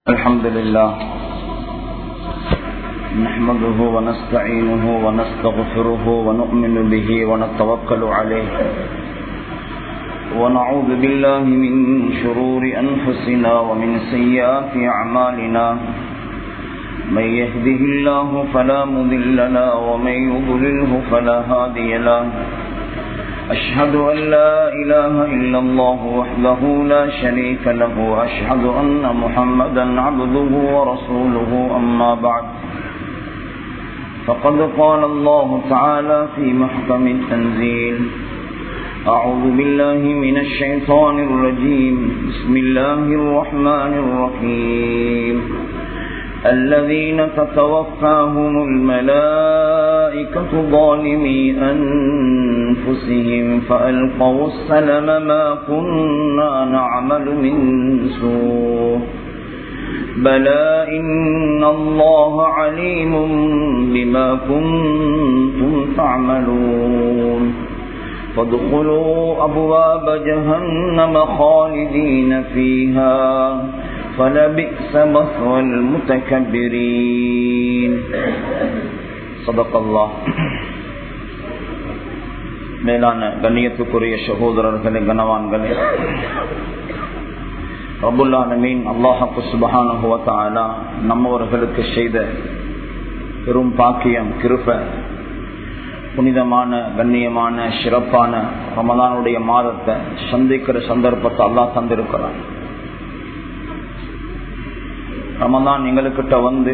الحمد لله نحمده ونستعينه ونستغفره ونؤمن به ونتوكل عليه ونعوذ بالله من شرور أنفسنا ومن سيئات أعمالنا من يهده الله فلا مضل له ومن يضلله فلا هادي له أشهد أن لا إله إلا الله وحده لا شريك له وأشهد أن محمدا عبده ورسوله أما بعد فقد قال الله تعالى في محكم التنزيل أعوذ بالله من الشيطان الرجيم بسم الله الرحمن الرحيم الذين تتوفاهم الملائكة ظالمي أنفسهم فألقوا السلم ما كنا نعمل من سوء بلى إن الله عليم بما كنتم تعملون فادخلوا أبواب جهنم خالدين فيها فلبئس مثوى المتكبرين صدق الله மேலான கண்ணியத்துக்குரிய சகோதரர்களே கனவான்களே ரபுல்லானமீன் அல்லாஹாக்கு சுபஹானுவத்தாலா நம்மவர்களுக்கு செய்த பெரும் பாக்கியம் கிருப்ப புனிதமான கண்ணியமான சிறப்பான ரமதானுடைய மாதத்தை சந்திக்கிற சந்தர்ப்பத்தை அல்லாஹ் தந்திருக்கிறான் ரமதான் எங்களுக்கிட்ட வந்து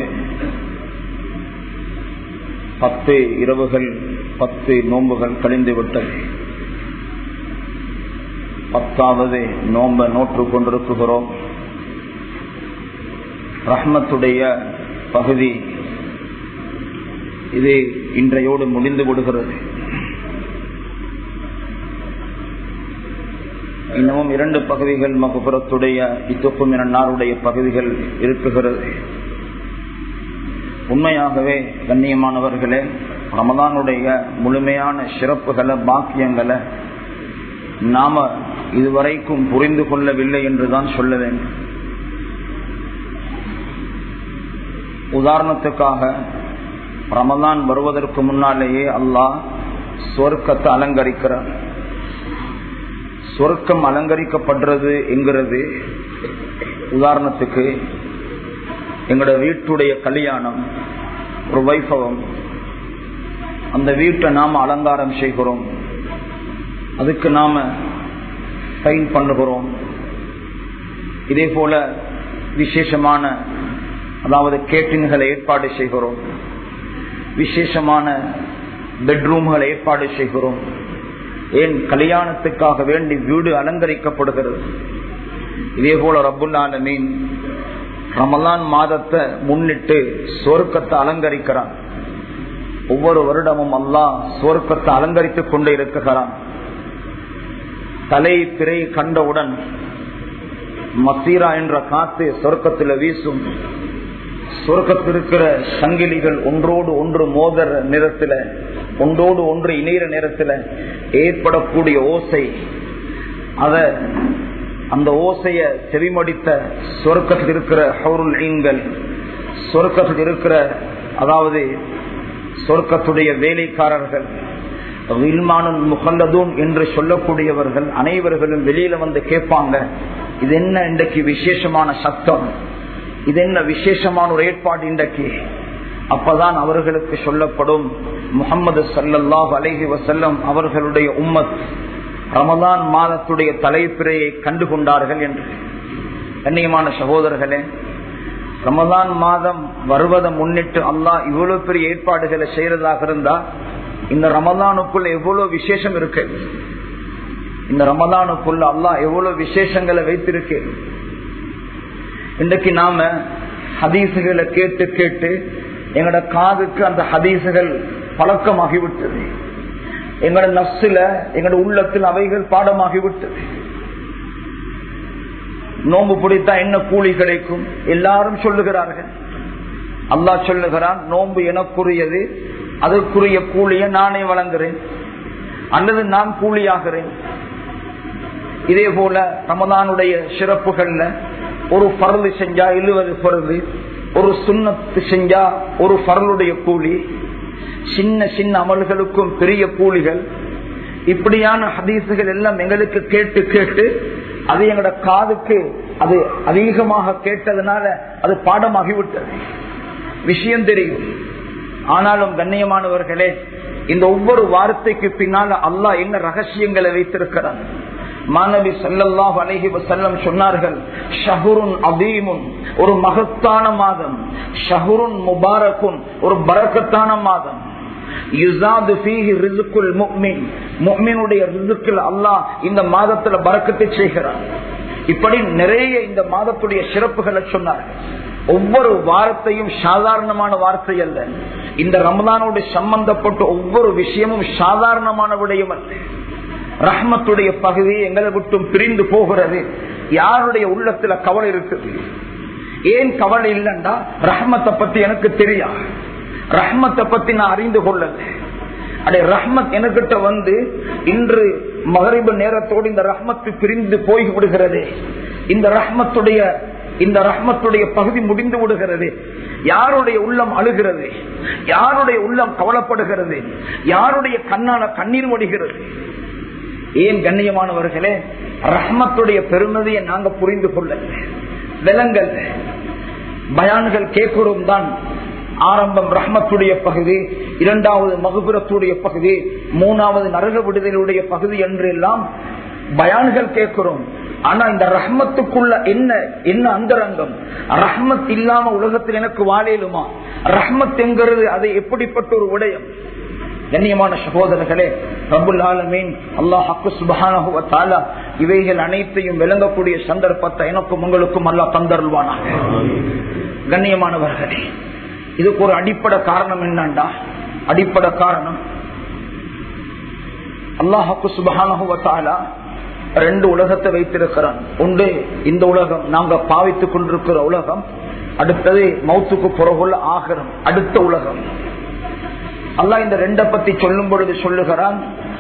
பத்து இரவுகள் பத்து நோன்புகள் கழிந்து விட்டது பத்தாவது நோம்ப நோற்று கொண்டிருக்குகிறோம் ரஹ்மத்துடைய பகுதி இது இன்றையோடு முடிந்து விடுகிறது இன்னமும் இரண்டு பகுதிகள் மகுபுரத்துடைய இத்தொக்கும் நாருடைய பகுதிகள் இருக்குகிறது உண்மையாகவே கண்ணியமானவர்களே ரமதானுடைய முழுமையான சிறப்புகளை பாக்கியங்களை நாம இதுவரைக்கும் புரிந்து கொள்ளவில்லை என்றுதான் சொல்ல வேண்டும் உதாரணத்துக்காக ரமதான் வருவதற்கு முன்னாலேயே அல்லாஹ் சொர்க்கத்தை அலங்கரிக்கிறார் சொர்க்கம் அலங்கரிக்கப்படுறது என்கிறது உதாரணத்துக்கு எங்களோட வீட்டுடைய கல்யாணம் ஒரு வைபவம் அந்த வீட்டை நாம அலங்காரம் செய்கிறோம் அதுக்கு நாம பெயிண்ட் பண்ணுகிறோம் இதே போல விசேஷமான அதாவது கேட்டின்களை ஏற்பாடு செய்கிறோம் விசேஷமான பெட்ரூம்களை ஏற்பாடு செய்கிறோம் ஏன் கல்யாணத்துக்காக வேண்டி வீடு அலங்கரிக்கப்படுகிறது இதே போல ரபுல்லாலமீன் ரமலான் மாதத்தை முன்னிட்டு சொர்க்கத்தை அலங்கரிக்கிறான் ஒவ்வொரு வருடமும் அல்லா சொர்க்கத்தை அலங்கரித்துக் கொண்டு இருக்கிறான் தலை திரை கண்டவுடன் மசீரா என்ற காத்து சொர்க்கத்தில் வீசும் சொர்க்கத்திருக்கிற சங்கிலிகள் ஒன்றோடு ஒன்று மோதர நிறத்துல ஒன்றோடு ஒன்று இணைகிற நேரத்துல ஏற்படக்கூடிய ஓசை அத அந்த ஓசைய செவிமடித்த சொர்க்கத்தில் இருக்கிற ஹவுருல் ஈன்கள் சொர்க்கத்தில் இருக்கிற அதாவது சொர்க்கத்துடைய வேலைக்காரர்கள் வில்மானும் முகல்லதும் என்று சொல்லக்கூடியவர்கள் அனைவர்களும் வெளியில வந்து கேட்பாங்க இது என்ன இன்றைக்கு விசேஷமான சத்தம் இது என்ன விசேஷமான ஒரு ஏற்பாடு இன்றைக்கு அப்பதான் அவர்களுக்கு சொல்லப்படும் முகமது சல்லாஹ் அலஹி வசல்லம் அவர்களுடைய உம்மத் ரமதான் மாதத்துடைய தலைப்பிறையை கண்டு கொண்டார்கள் என்று கண்ணியமான சகோதரர்களே ரமதான் மாதம் வருவதை முன்னிட்டு அல்லாஹ் இவ்வளவு பெரிய ஏற்பாடுகளை செய்யறதாக இருந்தா இந்த ரமதானுக்குள்ள எவ்வளவு விசேஷம் இருக்கு இந்த ரமதானுக்குள்ள அல்லாஹ் எவ்வளவு விசேஷங்களை வைத்திருக்கு இன்றைக்கு நாம ஹதீசுகளை கேட்டு கேட்டு எங்களோட காதுக்கு அந்த ஹதீசுகள் பழக்கமாகிவிட்டது எங்களோட நப்சுல எங்களோட உள்ளத்தில் அவைகள் பாடமாகிவிட்டது நோம்பு பிடித்தா என்ன கூலி கிடைக்கும் எல்லாரும் சொல்லுகிறார்கள் அல்லாஹ் சொல்லுகிறான் நோம்பு எனக்குரியது அதற்குரிய கூலிய நானே வழங்குறேன் அல்லது நான் கூலியாகிறேன் இதே போல ரமதானுடைய சிறப்புகள்ல ஒரு பரது செஞ்சா எழுவது பருது ஒரு சுண்ணத்து செஞ்சா ஒரு பரலுடைய கூலி சின்ன சின்ன அமல்களுக்கும் பெரிய கூலிகள் இப்படியான ஹதீசுகள் எல்லாம் எங்களுக்கு கேட்டு கேட்டு அது எங்களோட காதுக்கு அது அதிகமாக கேட்டதுனால அது பாடமாகிவிட்டது விஷயம் தெரியும் ஆனாலும் கண்ணியமானவர்களே இந்த ஒவ்வொரு வார்த்தைக்கு பின்னால அல்லாஹ் என்ன ரகசியங்களை வைத்திருக்கிறான் மாணவி சல்லல்லாஹ் அலஹி வசல்லம் சொன்னார்கள் ஷஹுருன் அதீமுன் ஒரு மகத்தான மாதம் ஷஹுருன் முபாரக்குன் ஒரு பரக்கத்தான மாதம் அல்லாஹ் இந்த மாதத்துல பறக்கத்தை செய்கிறான் இப்படி நிறைய இந்த மாதத்துடைய சிறப்புகளை சொன்னார்கள் ஒவ்வொரு வார்த்தையும் சாதாரணமான வார்த்தை அல்ல இந்த ரமதானோடு சம்பந்தப்பட்ட ஒவ்வொரு விஷயமும் சாதாரணமான விடயம் அல்ல ரஹ்மத்துடைய பகுதி எங்களை விட்டும் பிரிந்து போகிறது யாருடைய உள்ளத்துல கவலை இருக்குது ஏன் கவலை இல்லைண்டா ரஹ்மத்தை பத்தி எனக்கு தெரியாது ரஹ்மத்தை பத்தி நான் அறிந்து கொள்ளல அடே ரஹ்மத் எனக்கிட்ட வந்து இன்று மகரிபு நேரத்தோடு இந்த ரஹ்மத்து பிரிந்து போய் விடுகிறது இந்த ரஹ்மத்துடைய இந்த ரஹ்மத்துடைய பகுதி முடிந்து விடுகிறது யாருடைய உள்ளம் அழுகிறது யாருடைய உள்ளம் கவலைப்படுகிறது யாருடைய கண்ணான கண்ணீர் வடிகிறது ஏன் கண்ணியமானவர்களே ரஹ்மத்துடைய பெருமதியை நாங்க புரிந்து கொள்ள விலங்கல் பயான்கள் கேட்கிறோம் தான் ஆரம்பம் ரஹ்மத்துடைய பகுதி இரண்டாவது மகுபுரத்துடைய பகுதி மூணாவது நரக விடுதலுடைய பகுதி என்று எல்லாம் பயான்கள் கேட்கிறோம் ஆனா இந்த ரஹ்மத்துக்குள்ள என்ன என்ன அந்தரங்கம் ரஹ்மத் இல்லாம உலகத்தில் எனக்கு வாழையிலுமா ரஹ்மத் என்கிறது அது எப்படிப்பட்ட ஒரு உடையம் கண்ணியமான சகோதரர்களே ரபுல் ஆலமீன் அல்லாஹ் சுபஹான இவைகள் அனைத்தையும் விளங்கக்கூடிய சந்தர்ப்பத்தை எனக்கும் உங்களுக்கும் அல்லா தந்தருள்வானாக கண்ணியமானவர்களே இதுக்கு ஒரு அடிப்படை காரணம் என்னண்டா அடிப்படை காரணம் அல்லாஹாக்கு சுபஹான ரெண்டு உலகத்தை வைத்திருக்கிறான் ஒன்று இந்த உலகம் நாங்க பாவித்துக் கொண்டிருக்கிற உலகம் அடுத்தது மௌத்துக்கு புறகுள்ள ஆகரம் அடுத்த உலகம் அல்லா இந்த ரெண்ட பத்தி சொல்லும் பொழுது சொல்லுகிறான்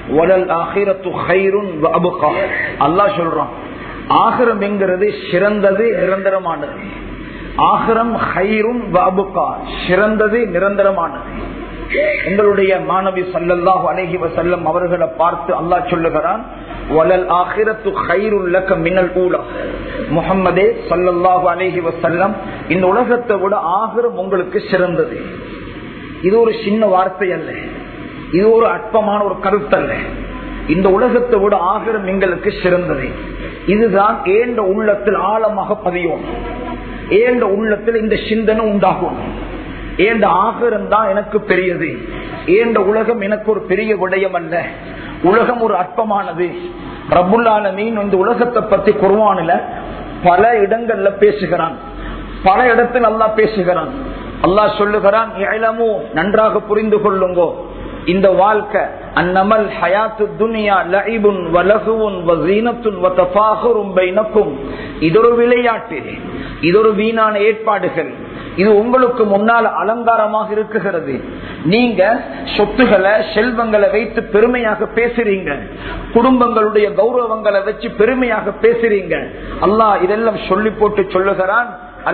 அல்லா சொல்றான் ஆகரம் என்கிறது சிறந்தது நிரந்தரமானது ஆகரம் ஹைரும் வபுகா சிறந்தது நிரந்தரமானது எங்களுடைய மாணவி சல்லல்லாஹு அலஹி வசல்லம் அவர்களை பார்த்து அல்லாஹ் சொல்லுகிறான் வலல் ஆகிரத்து ஹைருல்லக்க மின்னல் ஊலா முகம்மதே சல்லல்லாஹு அலஹி வசல்லம் இந்த உலகத்தை விட ஆகிரம் உங்களுக்கு சிறந்தது இது ஒரு சின்ன வார்த்தை அல்ல இது ஒரு அற்பமான ஒரு கருத்தல்ல இந்த உலகத்தை விட ஆகிரம் எங்களுக்கு சிறந்தது இதுதான் ஏண்ட உள்ளத்தில் ஆழமாக பதியும் ஏண்ட உள்ளத்தில் இந்த சிந்தனை உண்டாகும் ஏண்ட ஆகிரம் தான் எனக்கு பெரியது ஏண்ட உலகம் எனக்கு ஒரு பெரிய விடயம் அல்ல உலகம் ஒரு அற்பமானது ரபுல்லால மீன் இந்த உலகத்தை பத்தி குருவானில பல இடங்கள்ல பேசுகிறான் பல இடத்தில் அல்லா பேசுகிறான் அல்லாஹ் சொல்லுகிறான் இளமோ நன்றாக புரிந்து கொள்ளுங்கோ இந்த வாழ்க்கை அந்நமல் ஹயாத்து துனியா லஐபுன் வலகுவுன் வசீனத்துன் வதஃபாஹுரும் பைனக்கும் இதொரு விளையாட்டு இதொரு வீணான ஏற்பாடுகள் இது உங்களுக்கு முன்னால் அலங்காரமாக இருக்குகிறது நீங்க சொத்துக்களை செல்வங்களை வைத்து பெருமையாக பேசுறீங்க குடும்பங்களுடைய கௌரவங்களை வச்சு பெருமையாக பேசுறீங்க அல்லாஹ் இதெல்லாம் சொல்லி போட்டு சொல்லுகிறான்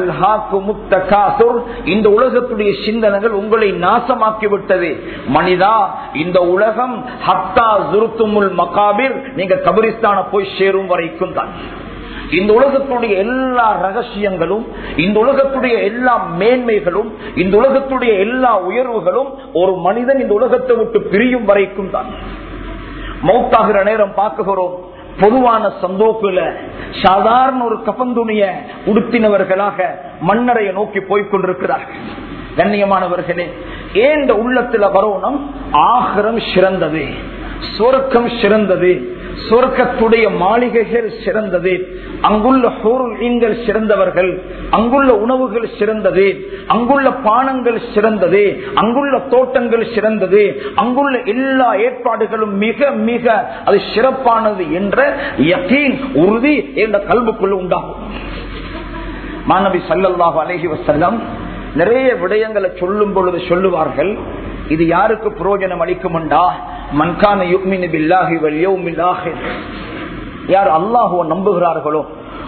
இந்த உலகத்துடைய சிந்தனைகள் உங்களை நாசமாக்கி விட்டது மனிதா இந்த உலகம் ஹத்தா ஜுருத்துமுல் மகாபிர் நீங்க கபிரிஸ்தான போய் சேரும் வரைக்கும் தான் இந்த உலகத்துடைய எல்லா ரகசியங்களும் இந்த உலகத்துடைய எல்லா மேன்மைகளும் இந்த உலகத்துடைய எல்லா உயர்வுகளும் ஒரு மனிதன் இந்த உலகத்தை விட்டு பிரியும் வரைக்கும் தான் மௌத்தாகிற நேரம் பார்க்குகிறோம் பொதுவான சந்தோக்குல சாதாரண ஒரு கபந்துணிய உடுத்தினவர்களாக மன்னரையை நோக்கி போய்கொண்டிருக்கிறார்கள் கண்ணியமானவர்களே ஏன் இந்த உள்ளத்துல வரணும் ஆகரம் சிறந்தது சொர்க்கம் சிறந்தது சொர்க்கத்துடைய மாளிகைகள் சிறந்தது அங்குள்ள பொருள் சிறந்தவர்கள் அங்குள்ள உணவுகள் சிறந்தது அங்குள்ள பானங்கள் சிறந்தது அங்குள்ள தோட்டங்கள் சிறந்தது அங்குள்ள எல்லா ஏற்பாடுகளும் மிக மிக அது சிறப்பானது என்ற யகீன் உறுதி என்ற கல்வுக்குள்ள உண்டாகும் மாணவி சல்லல்லாஹு அலஹி வசல்லம் நிறைய விடயங்களை சொல்லும் பொழுது சொல்லுவார்கள் இது யாருக்கு பிரயோஜனம் அளிக்கும்டா மன்கான யுக்மின் பில்லாஹி வல்யௌமில் ஆஹிர் யார் அல்லாஹுவ நம்புகிறார்களோ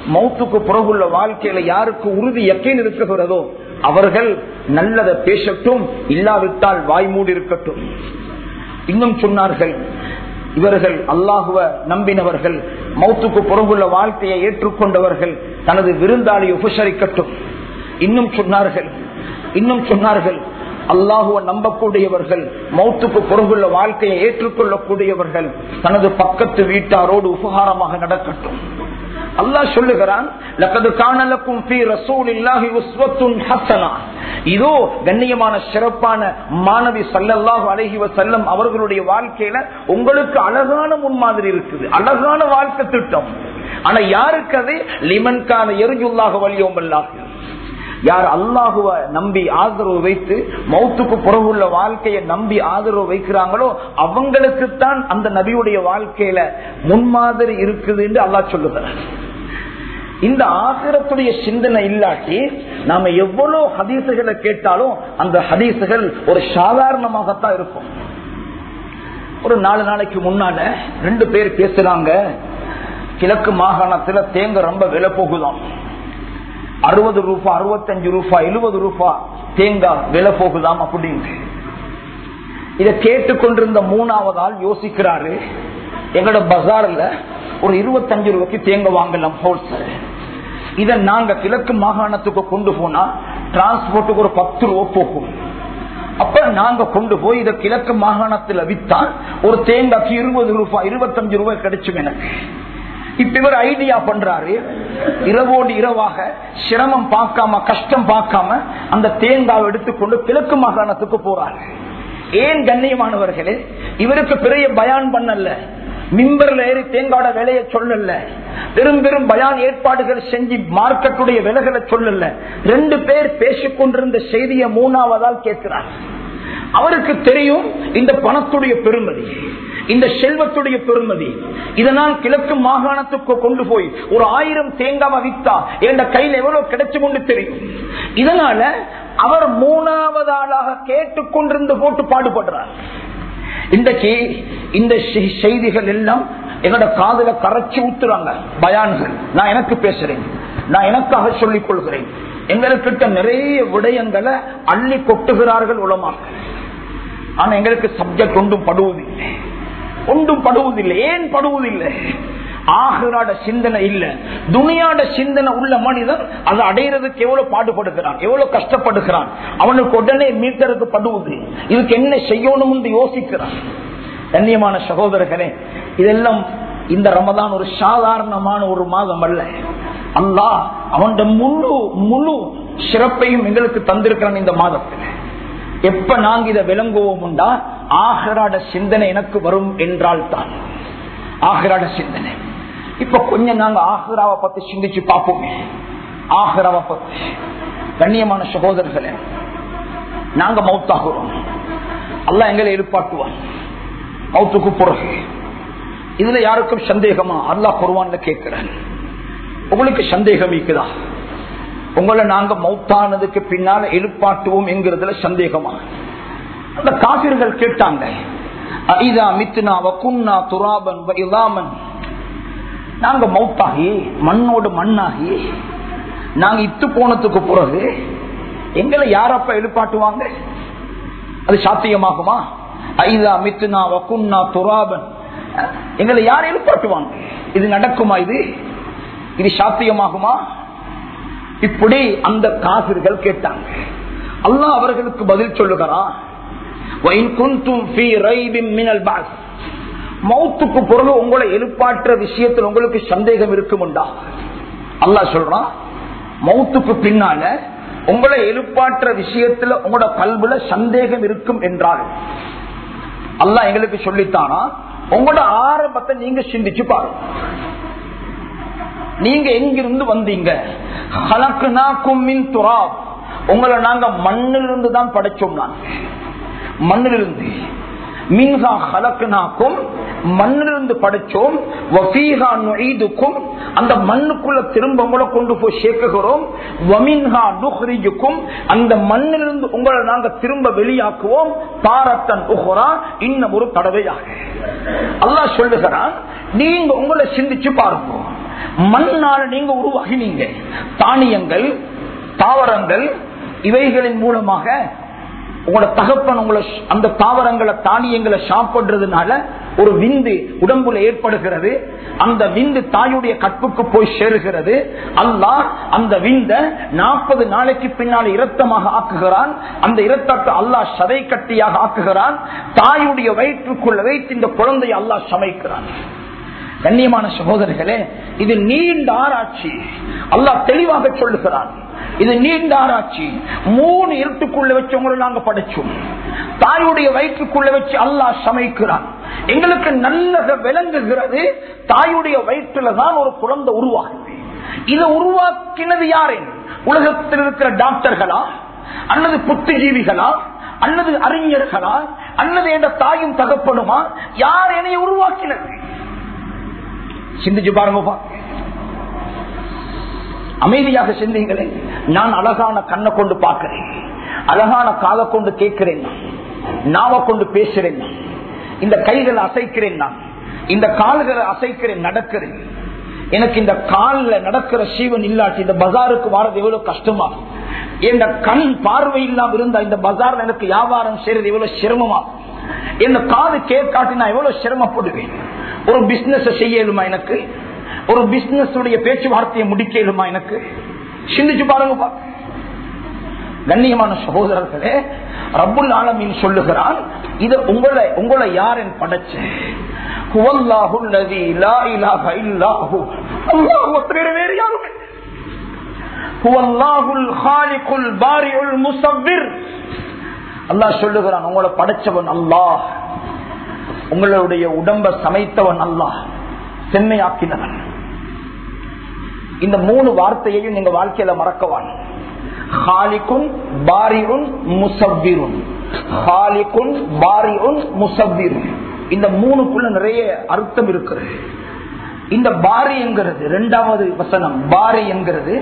மௌத்துக்கு புறகுள்ள வாழ்க்கையில யாருக்கு உறுதி எக்கேன் இருக்குகிறதோ அவர்கள் நல்லதை பேசட்டும் இல்லாவிட்டால் வாய்மூடி இருக்கட்டும் இன்னும் சொன்னார்கள் இவர்கள் அல்லாஹுவ நம்பினவர்கள் மௌத்துக்கு புறங்குள்ள வாழ்க்கையை ஏற்றுக்கொண்டவர்கள் தனது விருந்தாளியை உபசரிக்கட்டும் இன்னும் சொன்னார்கள் இன்னும் சொன்னார்கள் அல்லாஹுவ நம்பக்கூடியவர்கள் மௌத்துக்கு பொறுங்குள்ள வாழ்க்கையை ஏற்றுக்கொள்ளக்கூடியவர்கள் தனது பக்கத்து வீட்டாரோடு உபகாரமாக நடக்கட்டும் அல்லாஹ் சொல்லுகிறான் லக்கது காணலக்கும் ஃபீ ரசூலில்லாஹி உஸ்வத்துன் ஹஸனா இதோ கண்ணியமான சிறப்பான மாணவி சல்லல்லாஹு அலைஹி வஸல்லம் அவர்களுடைய வாழ்க்கையில உங்களுக்கு அழகான முன்மாதிரி இருக்குது அழகான வாழ்க்கை திட்டம் ஆனா யாருக்கு அது லிமன் கான எரிஞ்சுள்ளாக வலியோமல்லாக யார் அல்லாஹுவ நம்பி ஆதரவு வைத்து மௌத்துக்கு புறவுள்ள வாழ்க்கையை நம்பி ஆதரவு வைக்கிறாங்களோ அவங்களுக்குத்தான் அந்த நபியுடைய வாழ்க்கையில முன்மாதிரி இருக்குது என்று அல்லாஹ் சொல்லுகிறார் இந்த ஆகிரத்துடைய சிந்தனை இல்லாட்டி நாம எவ்வளவு ஹதீசுகளை கேட்டாலும் அந்த ஹதீசுகள் ஒரு சாதாரணமாகத்தான் இருக்கும் ஒரு நாலு நாளைக்கு முன்னால ரெண்டு பேர் பேசுறாங்க கிழக்கு மாகாணத்துல தேங்க ரொம்ப விலை போகுதாம் அறுபது ரூபா அறுபத்தஞ்சு ரூபா எழுபது ரூபா தேங்காய் விலை போகுதாம் அப்படின்னு இதை கேட்டுக்கொண்டிருந்த மூணாவது ஆள் யோசிக்கிறாரு எங்களோட பஜார்ல ஒரு இருபத்தஞ்சு ரூபாய்க்கு தேங்காய் வாங்கலாம் ஹோல்சேல் இதை நாங்க கிழக்கு மாகாணத்துக்கு கொண்டு போனா டிரான்ஸ்போர்ட்டுக்கு ஒரு பத்து ரூபா போகும் அப்ப நாங்க கொண்டு போய் இதை கிழக்கு மாகாணத்துல வித்தா ஒரு தேங்காய்க்கு இருபது ரூபாய் இருபத்தஞ்சு ரூபாய் கிடைச்சும் எனக்கு இப்ப இவர் ஐடியா பண்றாரு இரவோடு இரவாக சிரமம் பார்க்காம கஷ்டம் பார்க்காம அந்த தேங்காவை எடுத்துக்கொண்டு கிழக்கு மாகாணத்துக்கு போறாரு ஏன் கண்ணியமானவர்களே இவருக்கு பெரிய பயான் பண்ணல மிம்பர்ல ஏறி தேங்காட விலைய சொல்லல பெரும் பெரும் பயான் ஏற்பாடுகள் செஞ்சு மார்க்கெட்டுடைய விலைகளை சொல்லல ரெண்டு பேர் பேசிக்கொண்டிருந்த செய்தியை மூணாவதால் கேட்கிறார் அவருக்கு தெரியும் இந்த பணத்துடைய பெருமதி இந்த செல்வத்துடைய பெருமதி இதனால் கிழக்கு மாகாணத்துக்கு கொண்டு போய் ஒரு ஆயிரம் தேங்காவை வித்தா என்ற கையில் எவ்வளவு கிடைச்சு கொண்டு தெரியும் இதனால அவர் மூணாவது ஆளாக கேட்டுக்கொண்டிருந்து போட்டு பாடுபடுறார் இன்றைக்கு இந்த செய்திகள் எல்லாம் எங்களோட காதல கரைச்சி ஊத்துறாங்க பயான்கள் நான் எனக்கு பேசுறேன் நான் எனக்காக சொல்லிக் கொள்கிறேன் எங்களுக்கிட்ட நிறைய விடயங்களை அள்ளி கொட்டுகிறார்கள் உலமாக ஆனா எங்களுக்கு சப்ஜெக்ட் ஒன்றும் படுவதில்லை ஒன்றும் படுவதில்லை ஏன் படுவதில்லை ஆகிறாட சிந்தனை இல்ல துணியாட சிந்தனை உள்ள மனிதன் அதை அடையிறதுக்கு எவ்வளவு பாடுபடுகிறான் எவ்வளவு கஷ்டப்படுகிறான் அவனுக்கு உடனே மீட்டருக்கு படுவது இதுக்கு என்ன செய்யணும் என்று யோசிக்கிறான் கண்ணியமான சகோதரர்களே இதெல்லாம் இந்த ரமதான் ஒரு சாதாரணமான ஒரு மாதம் அல்ல அல்லாஹ் அவன் முழு முழு சிறப்பையும் எங்களுக்கு தந்திருக்கிறான் இந்த மாதத்தில் எப்ப நாங்க இதை விளங்குவோம் உண்டா ஆகராட சிந்தனை எனக்கு வரும் என்றால் தான் ஆகராட சிந்தனை இப்ப கொஞ்சம் நாங்க ஆஹ்ராவை பத்தி சிந்திச்சு பார்ப்போமே ஆஹ்ராவை பத்தி கண்ணியமான சகோதரர்களே நாங்க மௌத்தாகிறோம் அல்ல எங்களை எழுப்பாட்டுவான் மௌத்துக்கு பிறகு இதுல யாருக்கும் சந்தேகமா அல்லாஹ் குருவான்ல கேட்கிறேன் உங்களுக்கு சந்தேகம் இருக்குதா உங்களை நாங்க மௌத்தானதுக்கு பின்னால எழுப்பாட்டுவோம் என்கிறதுல சந்தேகமா அந்த காபிர்கள் கேட்டாங்க ஐதா மித்னா வகுன்னா துராபன் இலாமன் நாங்க மௌத்தாகி மண்ணோடு மண்ணாகி நாங்க இத்து போனதுக்கு பிறகு எங்களை யாரப்ப எழுப்பாட்டுவாங்க அது சாத்தியமாகுமா ஐதா மித்னா வகுன்னா துராபன் எங்களை யார் எழுப்பாட்டுவாங்க இது நடக்குமா இது இது சாத்தியமாகுமா இப்படி அந்த காசிர்கள் கேட்டாங்க அல்லாஹ் அவர்களுக்கு பதில் சொல்லுகிறான் மௌத்துக்கு பிறகு உங்களை எழுப்பாற்ற விஷயத்தில் உங்களுக்கு சந்தேகம் இருக்குமுண்டா அல்லாஹ் சொல்றான் மௌத்துக்கு பின்னால உங்களை எழுப்பாற்ற விஷயத்துல உங்களோட கல்வில சந்தேகம் இருக்கும் என்றால் அல்லாஹ் எங்களுக்கு சொல்லித்தானா உங்களோட ஆரம்பத்தை நீங்க சிந்திச்சு பாருங்க நீங்க எங்கிருந்து வந்தீங்க துராப் உங்களை நாங்க மண்ணிலிருந்து தான் படைச்சோம் நாங்க மண்ணிலிருந்து மின்ஹா ஹலக்குனாக்கும் மண்ணிலிருந்து படைச்சோம் நுழைதுக்கும் அந்த மண்ணுக்குள்ள திரும்ப உங்களை கொண்டு போய் சேர்க்குகிறோம் வமின்ஹா நுஹ்ரிஜுக்கும் அந்த மண்ணிலிருந்து உங்களை நாங்க திரும்ப வெளியாக்குவோம் தாரத்தன் உஹரா இன்னும் ஒரு தடவையாக அல்லாஹ் சொல்லுகிறான் நீங்க உங்களை சிந்திச்சு பார்ப்போம் மண்ணால நீங்க உருவாகினீங்க தானியங்கள் தாவரங்கள் இவைகளின் மூலமாக உங்களோட தகப்பன் உங்களை ஷ்- அந்த தாவரங்களை தானியங்களை சாப்பிடுறதுனால ஒரு விந்து உடம்புல ஏற்படுகிறது அந்த விந்து தாயுடைய கற்புக்கு போய் சேருகிறது அல்லாஹ் அந்த விந்த நாற்பது நாளைக்கு பின்னால் இரத்தமாக ஆக்குகிறான் அந்த இரத்தத்தை அல்லாஹ் சதை கட்டியாக ஆக்குகிறான் தாயுடைய வயிற்றுக்குள்ள வைத்து இந்த குழந்தையை அல்லாஹ் சமைக்கிறான் கண்ணியமான சகோதரர்களே இது நீண்ட ஆராய்ச்சி அல்லாஹ் தெளிவாக சொல்லுகிறான் இது நீண்ட ஆராய்ச்சி மூணு இருட்டுக்குள்ள வச்சு உங்களை நாங்க படிச்சோம் தாயுடைய வயிற்றுக்குள்ள வச்சு அல்லாஹ் சமைக்கிறான் எங்களுக்கு நல்லத விளங்குகிறது தாயுடைய வயிற்றுல தான் ஒரு குழந்தை உருவாகுது இதை உருவாக்கினது யாரு உலகத்தில் இருக்கிற டாக்டர்களா அல்லது புத்திஜீவிகளா அல்லது அறிஞர்களா அல்லது என்ற தாயும் தகப்பனுமா யார் என்னை உருவாக்கினது சிந்திச்சு பாருங்கப்பா அமைதியாக சிந்திங்களே நான் அழகான கண்ணை கொண்டு பார்க்கிறேன் அழகான காதை கொண்டு கேட்கிறேன் நான். நாவை கொண்டு பேசுறேன் நான். இந்த கைகளை அசைக்கிறேன் நான் இந்த கால்களை அசைக்கிறேன் நடக்கிறேன் எனக்கு இந்த கால்ல நடக்கிற சீவன் இல்லாட்டி இந்த பஜாருக்கு வாரது எவ்வளவு கஷ்டமா இந்த கண் பார்வை இல்லாம இருந்தா இந்த பஜார்ல எனக்கு வியாபாரம் செய்யறது எவ்வளவு சிரமமா இந்த காது கேட்காட்டி நான் எவ்வளவு சிரமப்படுவேன் ஒரு பிசினஸ் செய்யலுமா எனக்கு ஒரு பிசினஸ் உடைய பேச்சுவார்த்தையை முடிக்கலுமா எனக்கு சிந்திச்சு பாருங்கப்பா கண்ணியமான சகோதரர்களே ரப்புல் ஆலமீன் சொல்லுகிறான் இது உங்களை உங்களை யாரின் படைச்ச ஹுவல்லாஹு அல்லதி லா இலாஹ இல்லாஹு அல்லாஹ் ஒருத்தர் வேறு யாருமே ஹுவல்லாஹுல் ஹாலிகுல் பாரிஉல் முஸவ்விர் அல்லாஹ் சொல்லுகிறான் உங்களை படைச்சவன் அல்லாஹ் உங்களுடைய உடம்ப சமைத்தவன் அல்லாஹ் செம்மையாக்கினவன் இந்த மூணு வார்த்தையையும் நீங்க வாழ்க்கையில மறக்கவான் ஹாலிகுன் பாரிஉன் முசவ்விருன் ஹாலிகுன் பாரிஉன் முசவ்விருன் இந்த மூணுக்குள்ள நிறைய அர்த்தம் இருக்கிறது இந்த பாரி என்கிறது இரண்டாவது வசனம் பாரி என்கிறது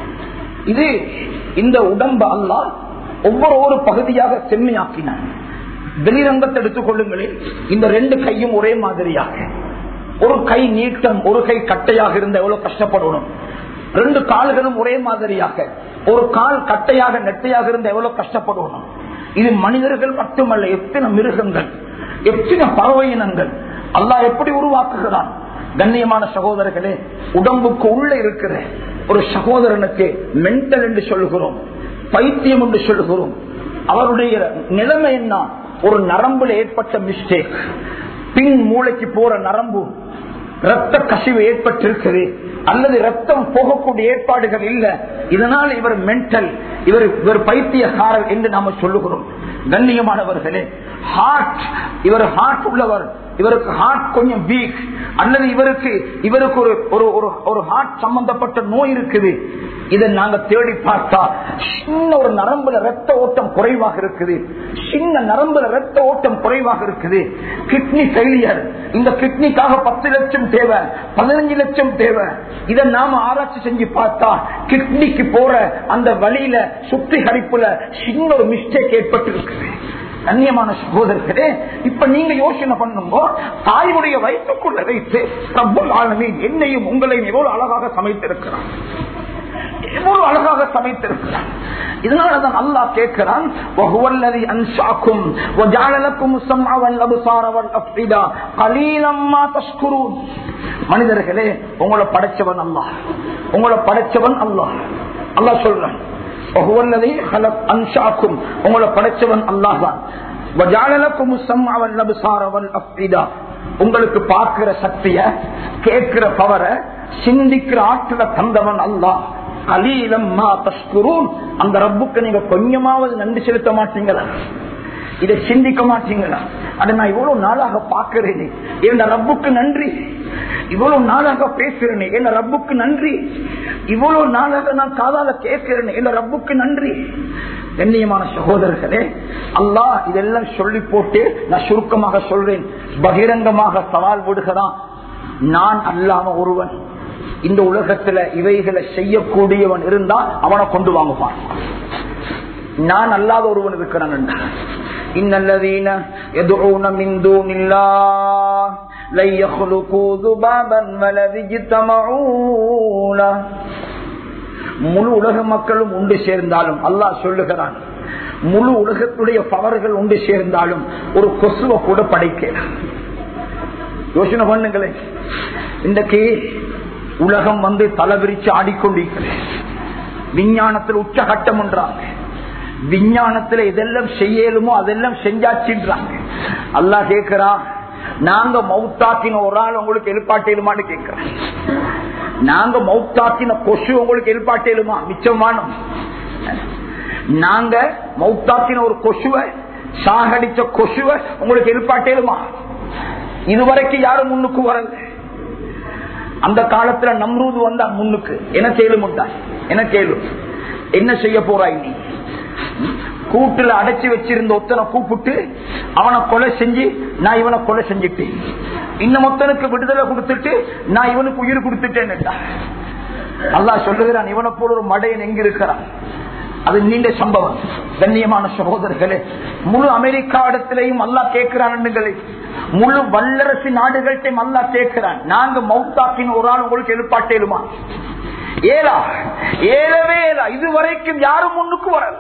இது இந்த உடம்பு அல்லாஹ் ஒவ்வொரு ஒரு பகுதியாக செம்மையாக்கினான் வெளிரங்கத்தை எடுத்துக் கொள்ளுங்களேன் இந்த ரெண்டு கையும் ஒரே மாதிரியாக ஒரு கை நீட்டம் ஒரு கை கட்டையாக இருந்த எவ்வளவு கஷ்டப்படணும் ரெண்டு கால்களும் ஒரே மாதிரியாக ஒரு கால் கட்டையாக நெட்டையாக இருந்த எவ்வளவு கஷ்டப்படணும் இது மனிதர்கள் மட்டுமல்ல எத்தனை மிருகங்கள் எத்தனை பறவை இனங்கள் அல்லாஹ் எப்படி உருவாக்குகிறான் கண்ணியமான சகோதரர்களே உடம்புக்கு உள்ள இருக்கிற ஒரு சகோதரனுக்கு மென்டல் என்று சொல்லுகிறோம் பைத்தியம் என்று சொல்லுகிறோம் அவருடைய நிலைமை என்ன ஒரு நரம்புல ஏற்பட்ட மிஸ்டேக் பின் மூளைக்கு போற நரம்பு ரத்த கசிவு ஏற்பட்டிருக்குது அல்லது ரத்தம் போகக்கூடிய ஏற்பாடுகள் இல்ல இதனால் இவர் மென்டல் இவர் இவர் பைத்தியக்காரர் என்று நாம சொல்லுகிறோம் கண்ணியமானவர்களே ஹார்ட் இவர் ஹார்ட் உள்ளவர் இவருக்கு ஹார்ட் கொஞ்சம் வீக் அல்லது இவருக்கு இவருக்கு ஒரு ஒரு ஒரு- ஒரு ஹார்ட் சம்பந்தப்பட்ட நோய் இருக்குது இதை நாங்க தேடி பார்த்தா சின்ன ஒரு நரம்புல ரத்த ஓட்டம் குறைவாக இருக்குது சின்ன நரம்புல ரத்த ஓட்டம் குறைவாக இருக்குது கிட்னி ஃபெயிலியர் இந்த கிட்னிக்காக பத்து லட்சம் தேவை பதினஞ்சு லட்சம் தேவை இதை நாம ஆராய்ச்சி செஞ்சு பார்த்தா கிட்னிக்கு போற அந்த வழியில சுத்திகரிப்புல சின்ன ஒரு மிஸ்டேக் ஏற்பட்டு இருக்குது கண்ணியமான சகோதரர்களே இப்ப நீங்க யோசனை பண்ணுங்க தாயுடைய வயிற்றுக்குள்ள வைத்து ரப்புல் ஆலமீன் என்னையும் உங்களையும் எவ்வளவு அழகாக சமைத்திருக்கிறான் எவ்வளவு அழகாக சமைத்திருக்கிறான் இதனாலதான் அல்லாஹ் கேட்கிறான் وَهُوَ الَّذِي أَنشَأَكُمْ وَجَعَلَ لَكُمُ السَّمْعَ وَالْأَبْصَارَ وَالْأَفْئِدَةَ قَلِيلًا مَا تَشْكُرُونَ மனிதர்களே உங்களை படைச்சவன் அல்லாஹ் உங்களை படைச்சவன் அல்லாஹ் அல்லாஹ் சொல்றான் وَهُوَ الَّذِي خَلَقَ أَنشَأَكُمْ உங்களை படைச்சவன் அல்லாஹ் தான் وَجَعَلَ لَكُمُ السَّمْعَ وَالْأَبْصَارَ وَالْأَفْئِدَةَ உங்களுக்கு பார்க்கிற சக்திய கேட்கிற பவர சிந்திக்கிற ஆற்றல தந்தவன் அல்லாஹ் கலீலம்மா தஸ்குரூன் அந்த ரப்புக்கு நீங்க கொஞ்சமாவது நன்றி செலுத்த மாட்டீங்களா இதை சிந்திக்க மாட்டீங்களா அதை நான் இவ்வளவு நாளாக பார்க்கிறேனே என் ரப்புக்கு நன்றி இவ்வளவு நாளாக பேசுறேனே என் ரப்புக்கு நன்றி இவ்வளவு நாளாக நான் காதால கேட்கிறேனே என் ரப்புக்கு நன்றி கண்ணியமான சகோதரர்களே அல்லாஹ் இதெல்லாம் சொல்லி போட்டு நான் சுருக்கமாக சொல்றேன் பகிரங்கமாக சவால் விடுகிறான் நான் அல்லாம ஒருவன் இந்த உலகத்துல இவைகளை செய்யக்கூடியவன் இருந்தா அவனை கொண்டு வாங்குவான் நான் அல்லாத ஒருவன் இருக்கிறான் என்றார். இன்னல்லதீன يدعون من دون الله لن يخلقوا ذبابا ولو اجتمعوا له. முழு உலக மக்களும் உண்டு சேர்ந்தாலும் அல்லாஹ் சொல்லுகிறான் முழு உலகத்துடைய பவர்கள் உண்டு சேர்ந்தாலும் ஒரு கொசுவை கூட படைக்கலாம் யோசனை பண்ணுங்களேன் இன்றைக்கு உலகம் வந்து தலைவிரிச்சு ஆடிக்கொண்டிருக்கிறேன் விஞ்ஞானத்தில் உச்சகட்டம் என்றாங்க விஞ்ஞானத்துல எதெல்லாம் செய்யலுமோ அதெல்லாம் செஞ்சாச்சுன்றாங்க அல்லாஹ் கேட்கிறா நாங்க மவுத்தாக்கின ஒரு ஆள் உங்களுக்கு எழுப்பாட்டேலுமான்னு கேட்கிறேன் நாங்க மவுத்தாக்கின கொசு உங்களுக்கு எழுப்பாட்டேலுமா மிச்சமானம் நாங்க மவுத்தாக்கின ஒரு கொசுவை சாகடிச்ச கொசுவை உங்களுக்கு எழுப்பாட்டேலுமா இதுவரைக்கும் யாரும் முன்னுக்கு வரல அந்த காலத்துல நம்ரூது வந்தா முன்னுக்கு என்ன செய்யலும் என்ன கேளும் என்ன செய்ய போறாய் நீ கூட்டுல அடைச்சு வச்சிருந்த ஒத்தனை கூப்பிட்டு அவனை கொலை செஞ்சு நான் இவனை கொலை செஞ்சுட்டேன் இன்னும் ஒத்தனுக்கு விடுதலை கொடுத்துட்டு நான் இவனுக்கு உயிர் கொடுத்துட்டேன் அல்லாஹ் சொல்லுகிறான் இவனை போல ஒரு மடையன் எங்க இருக்கிறான் அது நீண்ட சம்பவம் கண்ணியமான சகோதரர்களே முழு அமெரிக்கா இடத்திலையும் அல்லா கேட்கிறான் முழு வல்லரசு நாடுகள்கிட்டையும் அல்லா கேட்கிறான் நாங்க மவுத்தாக்கின் ஒரு ஆள் உங்களுக்கு எழுப்பாட்டேலுமா ஏலா ஏலவே ஏலா இதுவரைக்கும் யாரும் முன்னுக்கு வரல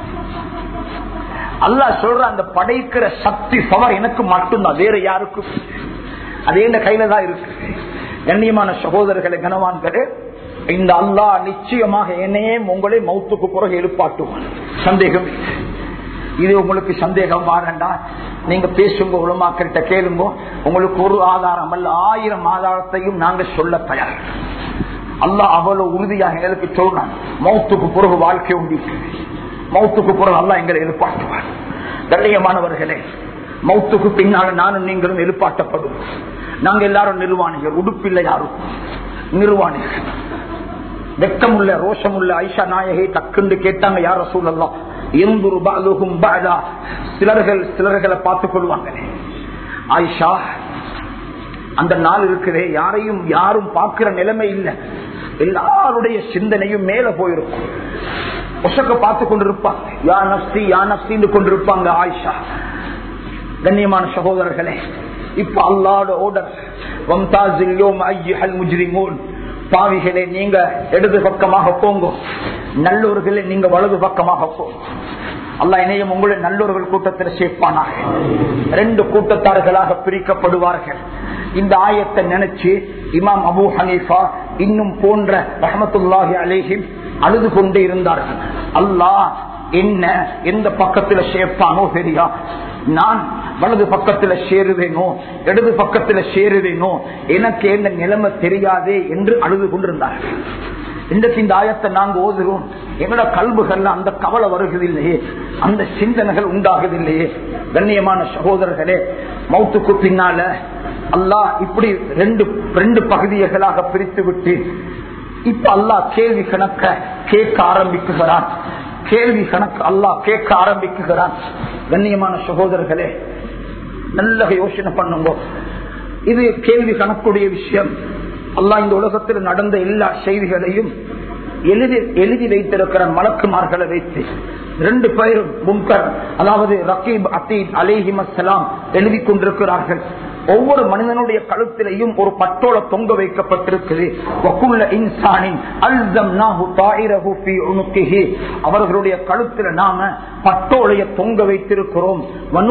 அல்லா சொல்ற அந்த படைக்கிற சக்தி பவர் எனக்கு மட்டும்தான் வேற யாருக்கும் அதே இந்த கையில தான் இருக்கு கண்ணியமான சகோதரர்களை கனவான்களே இந்த அல்லா நிச்சயமாக என்னையே உங்களை மௌத்துக்கு பிறகு எழுப்பாட்டுவான் சந்தேகம் இது உங்களுக்கு சந்தேகம் வாரண்டா நீங்க பேசுங்க உலமாக்கிட்ட கேளுங்க உங்களுக்கு ஒரு ஆதாரம் அல்ல ஆயிரம் ஆதாரத்தையும் நாங்க சொல்ல தயார் அல்லா அவ்வளவு உறுதியாக எங்களுக்கு சொல்றான் மௌத்துக்கு பிறகு வாழ்க்கை உண்டு மௌத்துக்கு பிறகு அல்லா எங்களை எழுப்பாட்டுவார் கண்ணியமானவர்களே மௌத்துக்கு பின்னால நானும் நீங்களும் எழுப்பாட்டப்படும் நாங்க எல்லாரும் நிர்வாணிகள் உடுப்பில்லை யாரும் நிர்வாணிகள் வெக்கமுள்ள ரோஷமுள்ள ஐஷா நாயகை டக்குண்டு கேட்டாங்க யார சூழல்லாம் எந்தொரு பாலுகும் பாலா சிலர்கள் சிலர்களை பார்த்துக் கொள்வாங்க ஆயிஷா அந்த நாள் இருக்குதே யாரையும் யாரும் பார்க்கிற நிலைமை இல்லை எல்லாருடைய சிந்தனையும் மேல போயிருக்கும் ஒசக்க பார்த்து கொண்டிருப்பாங்க யா நப்சி யா நப்சின்னு கொண்டிருப்பாங்க ஆயிஷா கண்ணியமான சகோதரர்களே இப்ப அல்லாட ஓடர் வம்தாசில்யோம் ஐயல் முஜ்ரிமூன் பாவிகளே நீங்க இடது பக்கமாக போங்க நல்லோர்களே நீங்க வலது பக்கமாக போங்க அல்லா இணையம் உங்களை நல்லோர்கள் கூட்டத்தில் சேர்ப்பானாக ரெண்டு கூட்டத்தார்களாக பிரிக்கப்படுவார்கள் இந்த ஆயத்தை நினைச்சு இமாம் அபு ஹனீஃபா இன்னும் போன்ற ரஹமத்துல்லாஹி அலேஹிம் அழுது கொண்டு இருந்தார்கள் அல்லாஹ் என்ன எந்த பக்கத்துல சேர்ப்பானோ சரியா நான் வலது பக்கத்துல சேருவேனோ இடது பக்கத்துல சேருவேனோ எனக்கு எந்த நிலைமை தெரியாதே என்று அழுது கொண்டிருந்தார்கள் இன்றைக்கு இந்த ஆயத்தை நாங்க ஓதுகிறோம் எங்களோட கல்புகள்ல அந்த கவலை வருவதில்லையே அந்த சிந்தனைகள் உண்டாகுதில்லையே கண்ணியமான சகோதரர்களே மௌத்துக்கு பின்னால அல்லாஹ் இப்படி ரெண்டு ரெண்டு பகுதிகளாக பிரித்து விட்டு இப்ப அல்லாஹ் கேள்வி கணக்க கேட்க ஆரம்பிக்குகிறான் கேள்வி கணக்கு அல்லாஹ் கேட்க ஆரம்பிக்குகிறான் கண்ணியமான சகோதரர்களே நல்ல யோசனை பண்ணுங்க இது கேள்வி கணக்குடைய விஷயம் அல்லாஹ் இந்த உலகத்தில் நடந்த எல்லா செய்திகளையும் எழுதி எழுதி வைத்திருக்கிற மலக்குமார்களை வைத்து ரெண்டு பேரும் முன்கர் அதாவது ரகீப் அத்தீத் அலேஹிமலாம் எழுதி கொண்டிருக்கிறார்கள் ஒவ்வொரு மனிதனுடைய கழுத்திலையும் ஒரு பட்டோல தொங்க வைக்கப்பட்டிருக்குது அவர்களுடைய கழுத்துல நாம பட்டோலைய தொங்க வைத்திருக்கிறோம்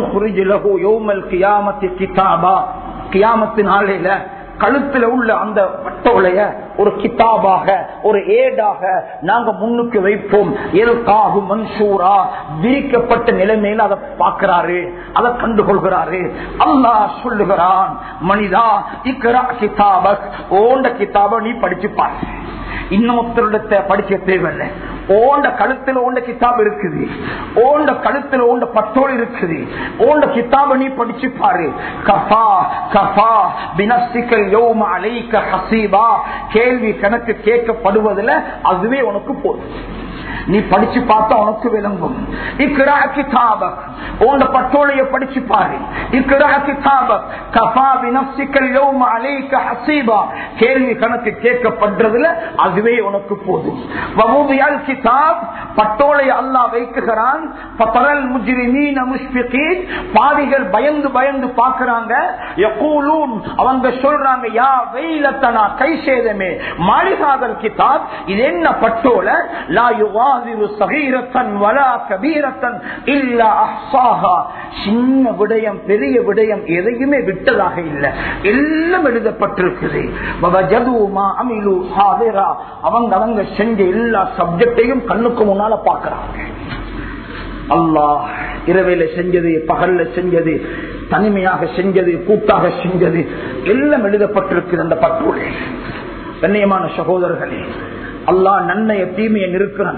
கியாமத்து நாளையில கழுத்துல உள்ள அந்த பட்டோலைய ஒரு கிதாபாக ஒரு ஏடாக நாங்க முன்னுக்கு வைப்போம் எல்காகு மன்சூரா விரிக்கப்பட்ட நிலைமையில அதை பார்க்கிறாரு அதை கண்டுகொள்கிறாரு அல்லாஹ் சொல்லுகிறான் மனிதா இக்கரா கிதாபக் ஓண்ட கிதாப நீ படிச்சு பாரு இன்னொருத்தருடத்தை படிக்க தேவையில்லை ஓண்ட கழுத்துல ஓண்ட கிதாப் இருக்குது ஓண்ட கழுத்துல ஓண்ட பட்டோல் இருக்குது ஓண்ட கிதாப நீ படிச்சு பாரு கஃபா கஃபா பினஸ்திக்கல் யோம அலைக்க ஹசீபா கேள்வி கணக்கு கேட்கப்படுவதில் அதுவே உனக்கு போதும் நீ படிச்சு பார்த்தா உனக்கு விளங்கும் இக்கரா கிதாப உண்ட பட்டோலைய படிச்சு பாரு இக்கரா கிதாப கஃபா பினப்சிக்கல் யௌம அலைக ஹசீபா கேள்வி கணக்கு கேட்கப்படுறதுல அதுவே உனக்கு போதும் வவுதியால் கிதாப் பட்டோலை அல்லாஹ் வைக்குகிறான் பத்தரல் முஜ்ரிமீன முஷ்பிகீன் பாவிகள் பயந்து பயந்து பார்க்கறாங்க யகூலூன் அவங்க சொல்றாங்க யா வெயிலத்தனா கை சேதமே மாளிகாதல் கிதாப் இது என்ன பட்டோல லா யுவாதிரு சகீரத்தன் வலா கபீரத்தன் இல்ல அஹ்சாஹா சின்ன விடயம் பெரிய விடயம் எதையுமே விட்டதாக இல்லை எல்லாம் எழுதப்பட்டிருக்குது வவஜது மா அமிலு ஹாதிரா. அவங்க அவங்க செஞ்ச எல்லா சப்ஜெக்டையும் கண்ணுக்கு முன்னால பாக்குறாங்க அல்லாஹ் இரவையில செஞ்சது பகல்ல செஞ்சது தனிமையாக செஞ்சது கூட்டாக செஞ்சது எல்லாம் எழுதப்பட்டிருக்கு அந்த பட்டோலே கண்ணியமான சகோதரர்களே அல்லாஹ் நன்மைய தீமையை நிற்கிறான்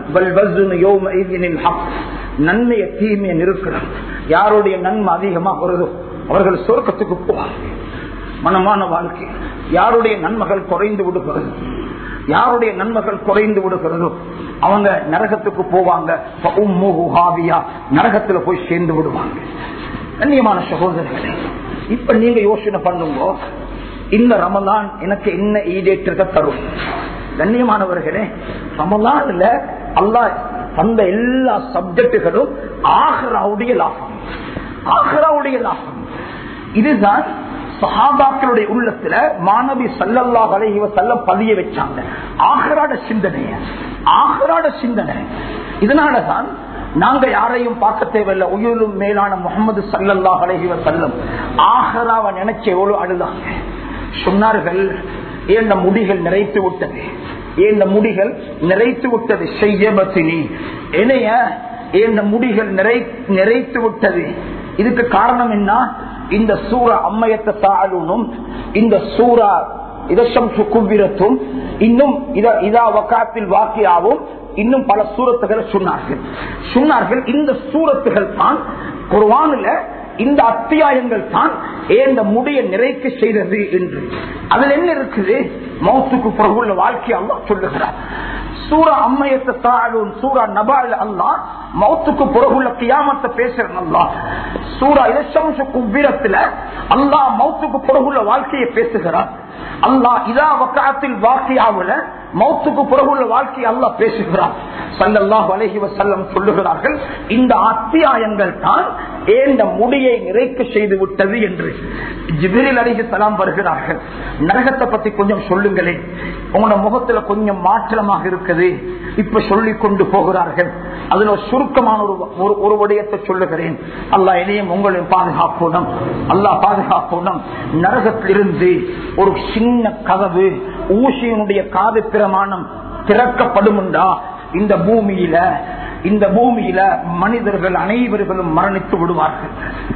நன்மைய தீமையை நிற்கிறான் யாருடைய நன்மை அதிகமாக வருதோ அவர்கள் சொர்க்கத்துக்கு போவாங்க மனமான வாழ்க்கை யாருடைய நன்மைகள் குறைந்து விடுகிறது யாருடைய நன்மைகள் குறைந்து விடுகிறதோ அவங்க நரகத்துக்கு போவாங்க ஃபஉம்முஹு ஹாவியா. நரகத்துல போய் சேர்ந்து விடுவாங்க கண்ணியமான சகோதரர்களே இப்ப நீங்க யோசனை பண்ணுங்க இந்த ரமலான் எனக்கு என்ன ஈடேற்றத்தை தரும் கண்ணியமானவர்களே ரமலான்ல அல்லாஹ் தந்த எல்லா சப்ஜெக்டுகளும் ஆஹ்ராவுடைய லாபம் ஆஹ்ராவுடைய லாபம் இதுதான் சஹாபாக்களுடைய உள்ளத்துல மாணவி சல்லல்லா வலைவ செல்ல பதிய வச்சாங்க ஆகராட சிந்தனைய ஆகராட சிந்தனை இதனாலதான் நாங்க யாரையும் பார்க்க தேவையில்லை உயிரும் மேலான முகமது சல்லல்லா அலைஹிவ செல்லம் ஆகராவை நினைச்சு எவ்வளவு அழுதாங்க சொன்னார்கள் ஏண்ட முடிகள் நிறைத்து விட்டது ஏண்ட முடிகள் நிறைத்து விட்டது செய்யபத்தினி இணைய ஏண்ட முடிகள் நிறை நிறைத்து விட்டது இதுக்கு காரணம் என்ன இந்த சூரா அம்மையத்த சாலுனும் இந்த சூரா இதம் சுக்குவிரத்தும் இன்னும் இத- இதா வக்காத்தில் வாக்கியாவும் இன்னும் பல சூரத்துகளை சொன்னார்கள் சொன்னார்கள் இந்த சூரத்துகள் தான் குர்வானில இந்த அத்தியாயங்கள் தான் ஏந்த முடிய நிறைக்க செய்தது என்று அதுல என்ன இருக்குது மௌத்துக்கு பிறகு உள்ள வாழ்க்கை அல்லா சொல்லுகிறார் சூரா அம்மையத்தை தாழும் சூரா நபால் அல்லா மௌத்துக்கு பிறகுள்ள கியாமத்தை பேசுறேன் அல்லா சூரா இரசம்சுக்கு வீரத்துல அல்லாஹ் மௌத்துக்கு பிறகுள்ள வாழ்க்கையை பேசுகிறார் அல்லாஹ் இதா வக்காத்தில் வாக்கியாவுல மௌத்துக்கு பிறகுள்ள வாழ்க்கையை அல்லாஹ் பேசுகிறார் சல்லல்லாஹு அலைஹி வஸல்லம் சொல்லுகிறார்கள் இந்த அத்தியாயங்கள் தான் ஏந்த முடியை நிறைக்க செய்து விட்டது என்று ஜிபிரில் அலிஹி சலாம் வருகிறார்கள் நரகத்தை பத்தி கொஞ்சம் சொல்லுங்களேன் உங்களோட முகத்துல கொஞ்சம் மாற்றமாக இருக்குது இப்ப சொல்லிக் கொண்டு போகிறார்கள் அதுல ஒரு சுருக்கமான ஒரு ஒரு- ஒரு விடயத்தை சொல்லுகிறேன் அல்லாஹ் இனியும் உங்களையும் பாதுகாப்போனம் அல்லாஹ் பாதுகாப்போனம் நரகத்திலிருந்து ஒரு சின்ன கதவு ஊசியினுடைய காது பிரமாணம் திறக்கப்படும்டா இந்த பூமியில இந்த பூமியில மனிதர்கள் அனைவர்களும் மரணித்து விடுவார்கள்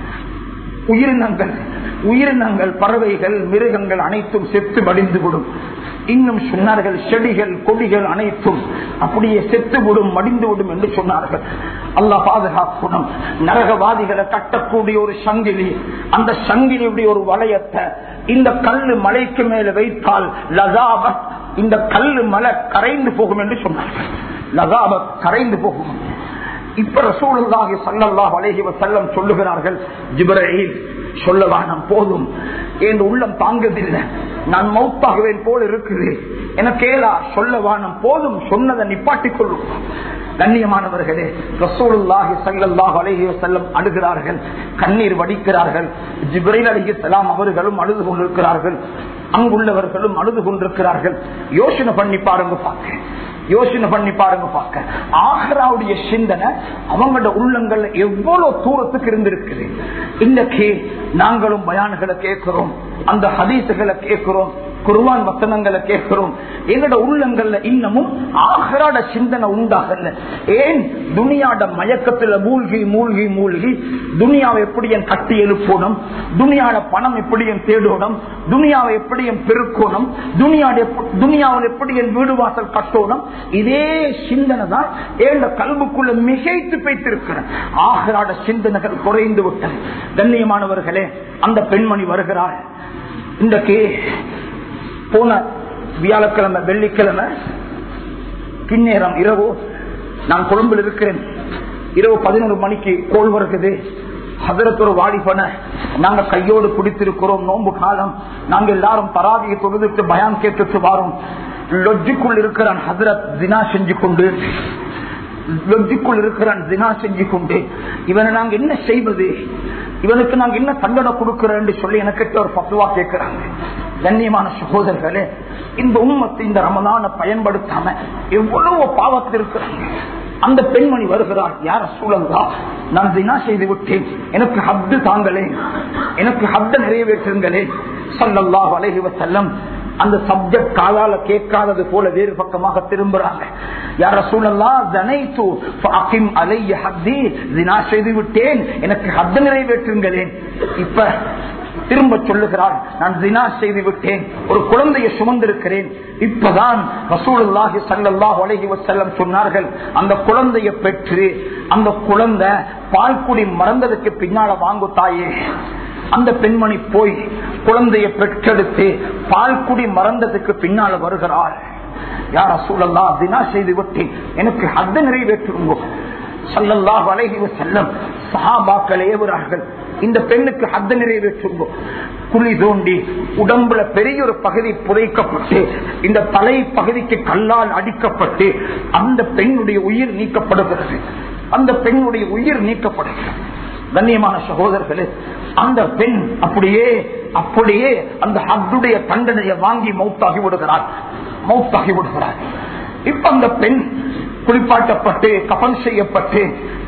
உயிரினங்கள் உயிரினங்கள் பறவைகள் மிருகங்கள் அனைத்தும் செத்து வடிந்து விடும் இன்னும் சொன்னார்கள் செடிகள் கொடிகள் அனைத்தும் அப்படியே செத்து விடும் மடிந்து விடும் என்று சொன்னார்கள் அல்லாஹ் பாதுகாக்கணும் நரகவாதிகளை கட்டக்கூடிய ஒரு சங்கிலி அந்த சங்கிலியுடைய ஒரு வளையத்தை இந்த கல்லு மலைக்கு மேல வைத்தால் லதாபத் இந்த கல்லு மலை கரைந்து போகும் என்று சொன்னார்கள் லதாபத் கரைந்து போகும் இப்ப ரசூலுல்லாஹி ஸல்லல்லாஹு அலைஹி வஸல்லம் சொல்லுகிறார்கள் ஜிப்ரீல் சொல்லவானம் போதும் என் உள்ளம் தாங்கதில்லை நான் மௌத்தாகுவேன் போல இருக்குது எனக்கு கேளா சொல்லவானம் போதும் சொன்னதை நிப்பாட்டிக் கொள்ளும் கண்ணியமானவர்களே ரசூலுல்லாஹி ஸல்லல்லாஹு அலைஹி வஸல்லம் அழுகிறார்கள் கண்ணீர் வடிக்கிறார்கள் ஜிப்ரீல் அலைஹிஸ்ஸலாம் அவர்களும் அழுது கொண்டிருக்கிறார்கள் அங்குள்ளவர்களும் அழுது கொண்டிருக்கிறார்கள் யோசனை பண்ணி பாருங்க பார்க்க யோசனை பண்ணி பாருங்க பார்க்க ஆஹ்ராவுடைய சிந்தனை அவங்களோட உள்ளங்கள்ல எவ்வளவு தூரத்துக்கு இருந்திருக்குது இன்னைக்கு நாங்களும் பயான்களை கேட்கிறோம் அந்த ஹதீசுகளை கேட்கிறோம் குர்வான் வசனங்களை கேட்கிறோம் எங்களோட உள்ளங்கள்ல இன்னமும் ஆகராட சிந்தனை உண்டாகல ஏன் துனியாட மயக்கத்துல மூழ்கி மூழ்கி மூழ்கி துனியாவை எப்படி என் கட்டி எழுப்பணும் துனியாட பணம் எப்படி என் தேடணும் துனியாவை எப்படி என் பெருக்கணும் துனியாட துனியாவில் எப்படி என் வீடு வாசல் கட்டணும் இதே சிந்தனை தான் ஏண்ட கல்புக்குள்ள மிகைத்து வைத்திருக்கிறேன் ஆகராட சிந்தனைகள் குறைந்து விட்டது கண்ணியமானவர்களே அந்த பெண்மணி வருகிறாள் இன்றைக்கு போன வியாழக்கிழமை வெள்ளிக்கிழமை பின்னேரம் இரவு நான் கொழும்பில் இருக்கிறேன் இரவு பதினோரு மணிக்கு கோல் வருகிறது ஹதரத்தொரு வாலிபன நாங்க கையோடு பிடித்திருக்கிறோம் நோன்பு காலம் நாங்க எல்லாரும் தராவியை தொழுதுட்டு பயான் கேட்டுட்டு வாரோம் லொஜிக்குள் இருக்கிறான் ஹதரத் தினா செஞ்சு கொண்டு லொஜிக்குள் இருக்கிறான் தினா செஞ்சு கொண்டு இவனை நாங்க என்ன செய்வது இவனுக்கு நாங்க என்ன தண்டனை கொடுக்கிறோம் சொல்லி எனக்கு ஒரு பத்துவா கேட்கிறாங்க கண்ணியமான சகோதரர்களே இந்த உம்மத்தை இந்த ரமலான பயன்படுத்தாம எவ்வளவு பாவத்தில் இருக்கிறாங்க அந்த பெண்மணி வருகிறார் யார சூழலா நான் தினா செய்து விட்டேன் எனக்கு ஹப்து தாங்களே எனக்கு ஹப்த நிறைவேற்றுங்களே சல்லல்லாஹு அலைஹி வஸல்லம் அந்த சப்ஜெக்ட் காதால கேட்காதது போல வேறு பக்கமாக திரும்புறாங்க யார சூழல்லா ஜனைத்து ஃபஅகிம் அலைய ஹத்தி தினா செய்து விட்டேன் எனக்கு ஹத்த நிறைவேற்றுங்களேன் இப்ப திரும்ப சொல்லுகிறார் நான் தினா செய்து விட்டேன் ஒரு குழந்தையை சுமந்திருக்கிறேன் இப்பதான் ரசூலுல்லாஹி ஸல்லல்லாஹு அலைஹி வஸல்லம் சொன்னார்கள் அந்த குழந்தையை பெற்று அந்த குழந்தை பால்குடி மறந்ததுக்கு பின்னால வாங்கு தாயே அந்த பெண்மணி போய் குழந்தையை பெற்றெடுத்து பால்குடி மறந்ததுக்கு பின்னால வருகிறாள் யார சூழல்லா தினா செய்து விட்டேன் எனக்கு ஹத்த நிறைவேற்றுங்கோ சல்லல்லாஹு அலைஹி வஸல்லம் சஹாபாக்கள் ஏவுறார்கள் இந்த பெண்ணுக்கு ஹத்த நிறைவேற்றுங்கோ குழி தோண்டி உடம்புல பெரிய ஒரு பகுதி புதைக்கப்பட்டு இந்த தலை பகுதிக்கு கல்லால் அடிக்கப்பட்டு அந்த பெண்ணுடைய உயிர் நீக்கப்படுகிறது அந்த பெண்ணுடைய உயிர் நீக்கப்படுகிறது கண்ணியமான சகோதரர்களே அந்த பெண் அப்படியே அப்படியே அந்த ஹத்துடைய தண்டனையை வாங்கி மௌத்தாகி விடுகிறார் மௌத்தாகி விடுகிறார் இப்ப அந்த பெண் குளிப்பாட்டப்பட்டு கபன் செய்யப்பட்டு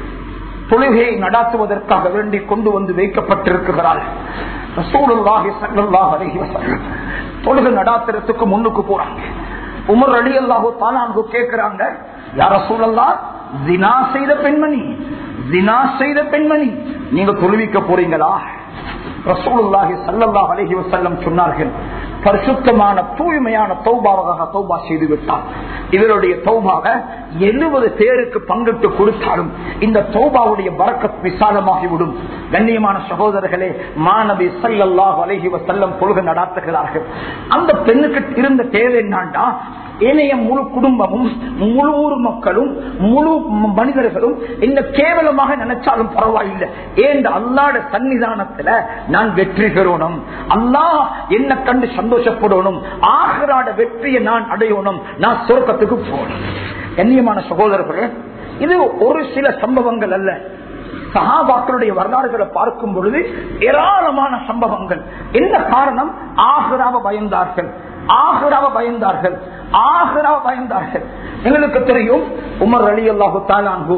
தொழுகையை நடாத்துவதற்காக வேண்டி கொண்டு வந்து வைக்கப்பட்டிருக்கிறாள் ரசூலுல்லாஹி ஸல்லல்லாஹு அலைஹி வஸல்லம் தொழுகை நடாத்துறதுக்கு முன்னுக்கு போறாங்க உமர் அலி அல்லாஹு தாலான்கு கேட்கிறாங்க யார சூழல்லா தினா செய்த பெண்மணி தினா செய்த பெண்மணி நீங்க தொழுவிக்க போறீங்களா ரசூலுல்லாஹி ஸல்லல்லாஹு அலைஹி வஸல்லம் சொன்னார்கள் பரிசுத்தமான தூய்மையான தௌபாவாக தௌபா செய்து விட்டார் இவருடைய தௌபாக எழுபது பேருக்கு பங்கிட்டு கொடுத்தாலும் இந்த தௌபாவுடைய வரக்கத் விசாலமாகிவிடும் கண்ணியமான சகோதரர்களே மாணவி சல்லல்லாஹு அலைஹி வஸல்லம் கொள்கை நடாத்துகிறார்கள் அந்த பெண்ணுக்கு இருந்த தேவை என்னாண்டா ஏனைய முழு குடும்பமும் முழு ஊர் மக்களும் முழு மனிதர்களும் இந்த கேவலமாக நினைச்சாலும் பரவாயில்லை ஏன் அல்லாட சன்னிதானத்துல நான் வெற்றி பெறணும் அல்லாஹ் என்ன கண்டு சந்தோஷப்படணும் ஆகராட வெற்றியை நான் அடையணும் நான் சொர்க்கத்துக்கு போகணும் கண்ணியமான சகோதரர்களே இது ஒரு சில சம்பவங்கள் அல்ல சகாபாக்களுடைய வரலாறுகளை பார்க்கும் பொழுது ஏராளமான சம்பவங்கள் என்ன காரணம் ஆகராவ பயந்தார்கள் ஆகராவ பயந்தார்கள் ஆகராவ பயந்தார்கள் எங்களுக்கு தெரியும் உமர் அலி அல்லாஹு தாலான்பு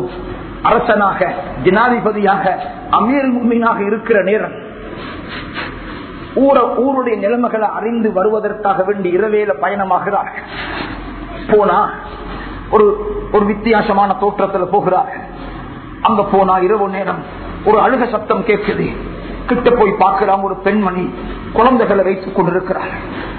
அரசனாக ஜனாதிபதியாக அமீர் முமீனாக இருக்கிற நேரம் ஊர ஊருடைய நிலைமைகளை அறிந்து வருவதற்காக வேண்டி இரவேல பயணமாகிறார்கள் போனா ஒரு ஒரு வித்தியாசமான தோற்றத்துல போகிறார்கள் அங்க போனா இரவு நேரம் ஒரு அழுக சத்தம் கேட்குது கிட்ட போய் பார்க்கலாம் ஒரு பெண்மணி குழந்தைகளை வைத்துக் கொண்டிருக்கிறார்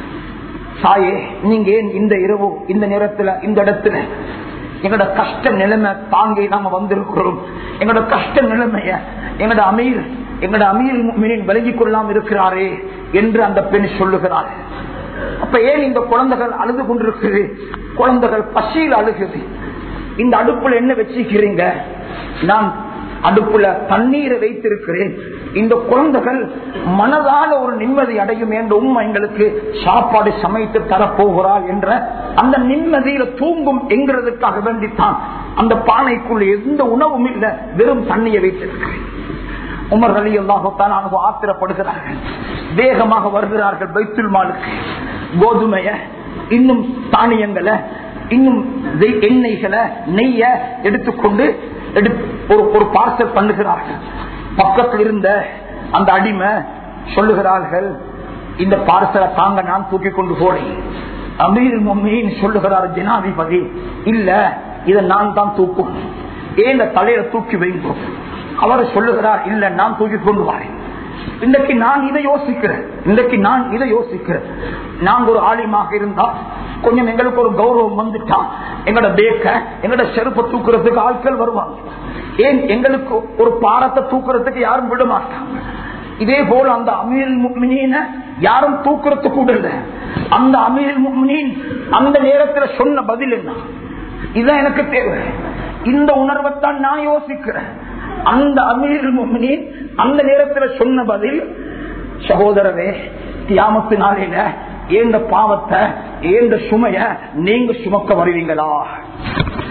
தாயே நீங்க ஏன் இந்த இரவு இந்த நேரத்துல இந்த இடத்துல எங்களோட கஷ்ட நிலைமை தாங்கி நாம வந்திருக்கிறோம் எங்களோட கஷ்ட நிலைமைய எங்களோட அமீர் எங்களோட அமீர் மீனின் விலகிக் கொள்ளாம இருக்கிறாரே என்று அந்த பெண் சொல்லுகிறார் அப்ப ஏன் இந்த குழந்தைகள் அழுது கொண்டிருக்குது குழந்தைகள் பசியில் அழுகுது இந்த அடுப்புல என்ன வச்சுக்கிறீங்க நான் அடுப்புல தண்ணீரை வைத்திருக்கிறேன் இந்த குழந்தைகள் மனதால ஒரு நிம்மதி அடையும் என்ற உண்மை எங்களுக்கு சாப்பாடு சமைத்து தரப்போகிறாள் என்ற அந்த நிம்மதியில தூங்கும் என்கிறதுக்காக வேண்டித்தான் அந்த பானைக்குள் எந்த உணவும் இல்லை வெறும் தண்ணியை வைத்திருக்கிறேன் உமர் அலி அல்லாஹத்தான் அனுபவ ஆத்திரப்படுகிறார்கள் வேகமாக வருகிறார்கள் பைத்துல் மாலுக்கு கோதுமைய இன்னும் தானியங்களை இன்னும் எண்ணெய்களை நெய்ய எடுத்துக்கொண்டு ஒரு ஒரு பார்சல் பண்ணுகிறார்கள் பக்கத்தில் இருந்த அந்த அடிமை சொல்லுகிறார்கள் இந்த பார்சலை தாங்க நான் தூக்கி கொண்டு போனேன் அமீர் மம்மின்னு சொல்லுகிறார் ஜனாதிபதி இல்ல இதை நான் தான் தூக்கும் ஏன் தலையில தூக்கி வைங்கோ அவர் சொல்லுகிறார் இல்ல நான் தூக்கி கொண்டு வரேன் இன்றைக்கு நான் இதை யோசிக்கிறேன் இன்றைக்கு நான் இதை யோசிக்கிறேன் நாங்க ஒரு ஆலிமாக இருந்தா கொஞ்சம் எங்களுக்கு ஒரு கௌரவம் வந்துட்டா எங்களோட பேக்க எங்களோட செருப்பை தூக்குறதுக்கு ஆட்கள் வருவாங்க ஏன் எங்களுக்கு ஒரு பாரத்தை தூக்குறதுக்கு யாரும் விட மாட்டாங்க இதே போல அந்த அமீர் முக்மின யாரும் தூக்குறது கூட இல்ல அந்த அமீர் முக்மின் அந்த நேரத்துல சொன்ன பதில் என்ன இதுதான் எனக்கு தேவை இந்த உணர்வைத்தான் நான் யோசிக்கிறேன் அந்த அமீர் முக்மின் அந்த நேரத்துல சொன்ன பதில் சகோதரரே தியாமத்து நாளையில ஏந்த பாவத்தை ஏந்த சுமைய நீங்க சுமக்க வருவீங்களா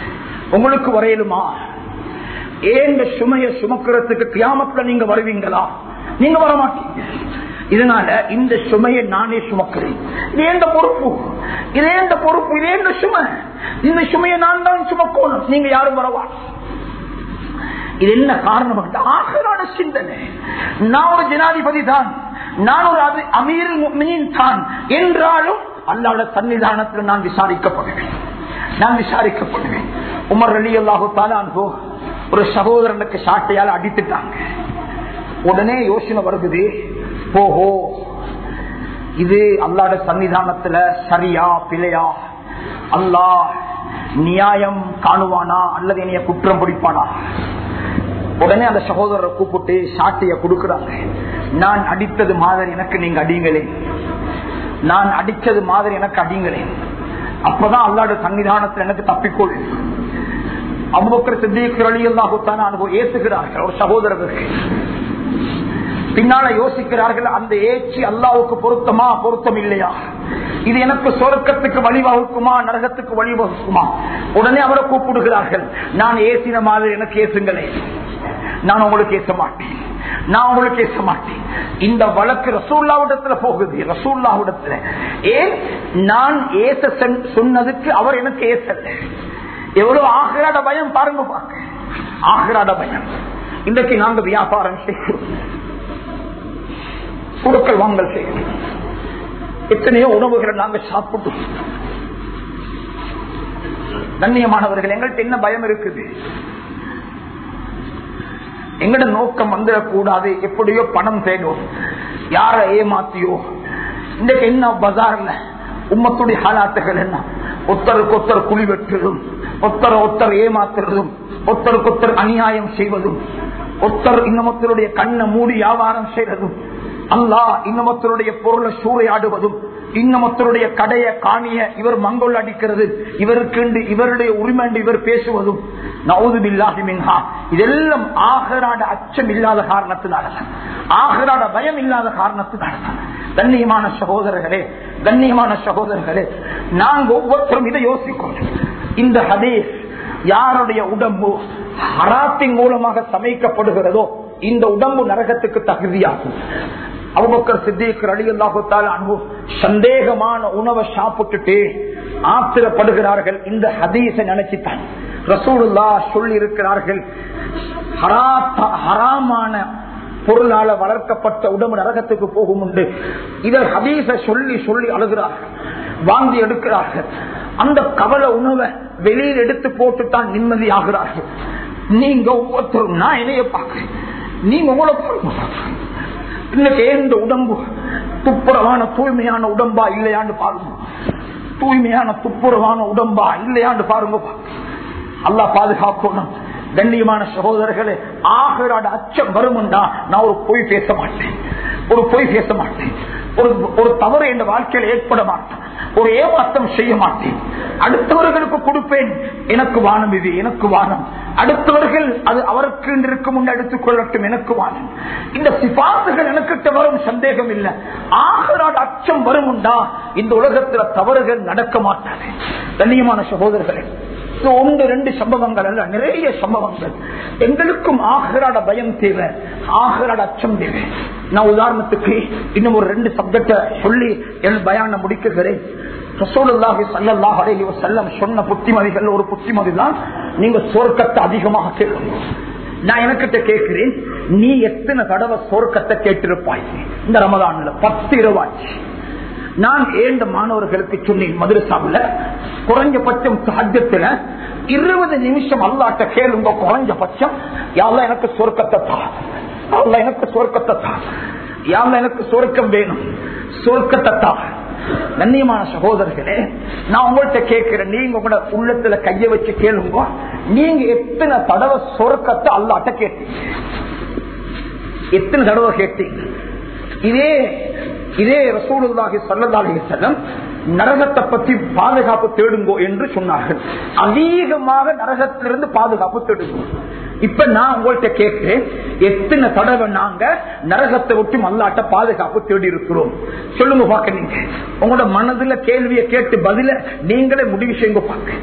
உங்களுக்கு வரையலுமா ஏந்த சுமைய சுமக்கிறதுக்கு கியாமத்துல நீங்க வருவீங்களா நீங்க வர மாட்டீங்க இதனால இந்த சுமையை நானே சுமக்கிறேன் இது எந்த பொறுப்பு இது எந்த பொறுப்பு இது எந்த சுமை இந்த சுமையை நான் தான் சுமக்கணும் நீங்க யாரும் வரவா இது என்ன காரணம் ஆகரான சிந்தனை நான் ஒரு ஜனாதிபதி தான் நான் ஒரு அமீர் தான் என்றாலும் அல்லாத சன்னிதானத்தில் நான் விசாரிக்கப்படுவேன் நான் விசாரிக்கப்படுவேன் உமர் அலி அல்லாஹு தாலான்கோ ஒரு சகோதரனுக்கு சாட்டையால் அடித்துட்டாங்க உடனே யோசனை வருகுது போஹோ இது அல்லாட சன்னிதானத்துல சரியா பிழையா அல்லாஹ் நியாயம் காணுவானா அல்லது என்னைய குற்றம் பிடிப்பானா உடனே அந்த சகோதரரை கூப்பிட்டு சாட்டைய கொடுக்கிறாங்க நான் அடித்தது மாதிரி எனக்கு நீங்க அடிங்களே நான் அடிச்சது மாதிரி எனக்கு அடிங்களே அப்பதான் அல்லாட சன்னிதானத்தில் எனக்கு தப்பிக்கொள் அவ்வக்கர் சித்திக்கு அழியல்லாகத்தான அனுபவம் ஏற்றுகிறார்கள் ஒரு சகோதரருக்கு பின்னால யோசிக்கிறார்கள் அந்த ஏச்சி அல்லாவுக்கு பொருத்தமா பொருத்தம் இல்லையா இது எனக்கு சொர்க்கத்துக்கு வழிவகுக்குமா நரகத்துக்கு வழிவகுக்குமா உடனே அவரை கூப்பிடுகிறார்கள் நான் ஏசின மாதிரி எனக்கு ஏசுங்களே நான் உங்களுக்கு ஏச மாட்டேன் நான் உங்களுக்கு ஏச மாட்டேன் இந்த வழக்கு ரசூல்லாவிடத்துல போகுது ரசூல்லாவிடத்துல ஏன் நான் ஏச சொன்னதுக்கு அவர் எனக்கு ஏசல எவ்வளவு ஆகிறாட பயம் பாருங்க பாக்க ஆகிறாட பயம் இன்றைக்கு நாங்க வியாபாரம் செய்கிறோம் குடுக்கல் வாங்கல் செய்கிறோம் எத்தனையோ உணவுகளை நாங்க சாப்பிட்டோம் கண்ணியமானவர்கள் எங்கள்கிட்ட என்ன பயம் இருக்குது எங்கட நோக்கம் வந்துடக்கூடாது எப்படியோ பணம் தேடும் யார ஏமாத்தியோ இன்றைக்கு என்ன பஜார்ல உம்மத்துடைய ஹாலாத்துகள் என்ன ஒத்தருக்கு ஒத்தர் குழி வெட்டுறதும் ஒத்தர ஒத்தர் ஏமாத்துறதும் ஒத்தருக்கு ஒத்தர் அநியாயம் செய்வதும் ஒத்தர் இன்னமத்தருடைய கண்ணை மூடி வியாபாரம் செய்வதும் அல்லா இன்னமத்தருடைய பொருளை சூறையாடுவதும் இன்னமத்தருடைய கடைய காணிய இவர் மங்கோல் அடிக்கிறது இவருக்கு இவருடைய உரிமை இவர் பேசுவதும் நவுதுபில்லாஹி மின்ஹா இதெல்லாம் ஆகராட அச்சம் இல்லாத காரணத்தினால ஆகராட பயம் இல்லாத காரணத்தினால கண்ணியமான சகோதரர்களே கண்ணியமான சகோதரர்களே நாங்க ஒவ்வொருத்தரும் இதை யோசிக்கணும் இந்த ஹதீஸ் யாருடைய உடம்பு ஹராத்தின் மூலமாக சமைக்கப்படுகிறதோ இந்த உடம்பு நரகத்துக்கு தகுதியாகும் அவுபக்கர் சித்திகர் அழியல்லாஹால அன்பு சந்தேகமான உணவை சாப்பிட்டுட்டு ஆத்திரப்படுகிறார்கள் இந்த ஹதீஸை நினைச்சுத்தான் ரசூலுல்லா சொல்லி இருக்கிறார்கள் ஹராமான பொருளால வளர்க்கப்பட்ட உடம்பு நரகத்துக்கு போகும் உண்டு இதை ஹதீச சொல்லி சொல்லி அழுகிறார்கள் வாங்கி எடுக்கிறார்கள் அந்த கவலை உணவை வெளியில் எடுத்து போட்டுத்தான் நிம்மதி ஆகிறார்கள் நீங்க ஒவ்வொருத்தரும் நான் இணைய பார்க்கிறேன் நீங்க உங்களை பார்க்க இன்னைக்கு எந்த உடம்பு துப்புரவான தூய்மையான உடம்பா இல்லையான்னு பாருங்க தூய்மையான துப்புரவான உடம்பா இல்லையான்னு பாருங்க அல்லா பாதுகாக்கணும் கண்ணியமான சகோதரர்களே ஆகிறாட அச்சம் வருமுண்டா நான் ஒரு பொய் பேச மாட்டேன் ஒரு பொய் பேச மாட்டேன் ஒரு ஒரு தவறு என்ற வாழ்க்கையில் ஏற்பட மாட்டேன் ஒரு ஏமாற்றம் செய்ய மாட்டேன் அடுத்தவர்களுக்கு கொடுப்பேன் எனக்கு வானம் இது எனக்கு வானம் அடுத்தவர்கள் அது அவருக்கு இருக்கும் முன் எடுத்துக் கொள்ளட்டும் எனக்கு வானம் இந்த சிபாசுகள் எனக்கிட்ட வரும் சந்தேகம் இல்லை ஆகராட அச்சம் வரும் உண்டா இந்த உலகத்துல தவறுகள் நடக்க மாட்டாது கண்ணியமான சகோதரர்களே ஒன்று ரெண்டு சம்பவங்கள் அல்ல நிறைய சம்பவங்கள் எங்களுக்கும் ஆகராட பயம் தேவை ஆகராட அச்சம் தேவை நான் உதாரணத்துக்கு இன்னும் ஒரு ரெண்டு சப்ஜெக்ட சொல்லி என் பயான முடிக்கிறேன் ரசோலுல்லாஹி சல்லல்லாஹ் அலைஹி வஸல்லம் சொன்ன புத்திமதிகள் ஒரு புத்திமதி தான் நீங்க சொர்க்கத்தை அதிகமாக கேட்கணும் நான் எனக்கிட்ட கேட்கிறேன் நீ எத்தனை தடவை சொர்க்கத்தை கேட்டிருப்பாய் இந்த ரமதான்ல பத்து இரவாச்சு நான் ஏண்ட மாணவர்களுக்கு சொன்னேன் மதுரசாவில் குறைஞ்சபட்சம் சாத்தியத்துல இருபது நிமிஷம் அல்லாட்ட கேளுங்க குறைஞ்சபட்சம் யாரெல்லாம் எனக்கு சொர்க்கத்தை தான் யாரெல்லாம் எனக்கு சொர்க்கத்தை தான் யாரெல்லாம் எனக்கு சொர்க்கம் வேணும் சொர்க்கத்தை தான் கண்ணியமான சகோதரர்களே நான் உங்கள்கிட்ட கேட்கிறேன் நீங்க உங்களோட உள்ளத்துல கைய வச்சு கேளுங்க நீங்க எத்தனை தடவை சொர்க்கத்தை அல்லாட்ட கேட்டீங்க எத்தனை தடவை கேட்டீங்க இதே இதே ரசூலுல்லாஹி சல்லல்லாஹி செல்லம் நரகத்தை பற்றி பாதுகாப்பு தேடுங்கோ என்று சொன்னார்கள் அதிகமாக நரகத்திலிருந்து பாதுகாப்பு தேடுங்கோ இப்ப நான் உங்கள்கிட்ட கேட்கிறேன் எத்தனை தடவை நாங்க நரகத்தை விட்டு மல்லாட்ட பாதுகாப்பு தேடி இருக்கிறோம் சொல்லுங்க பாக்க நீங்க உங்களோட மனதுல கேள்வியை கேட்டு பதில நீங்களே முடிவு செய்யுங்க பாக்க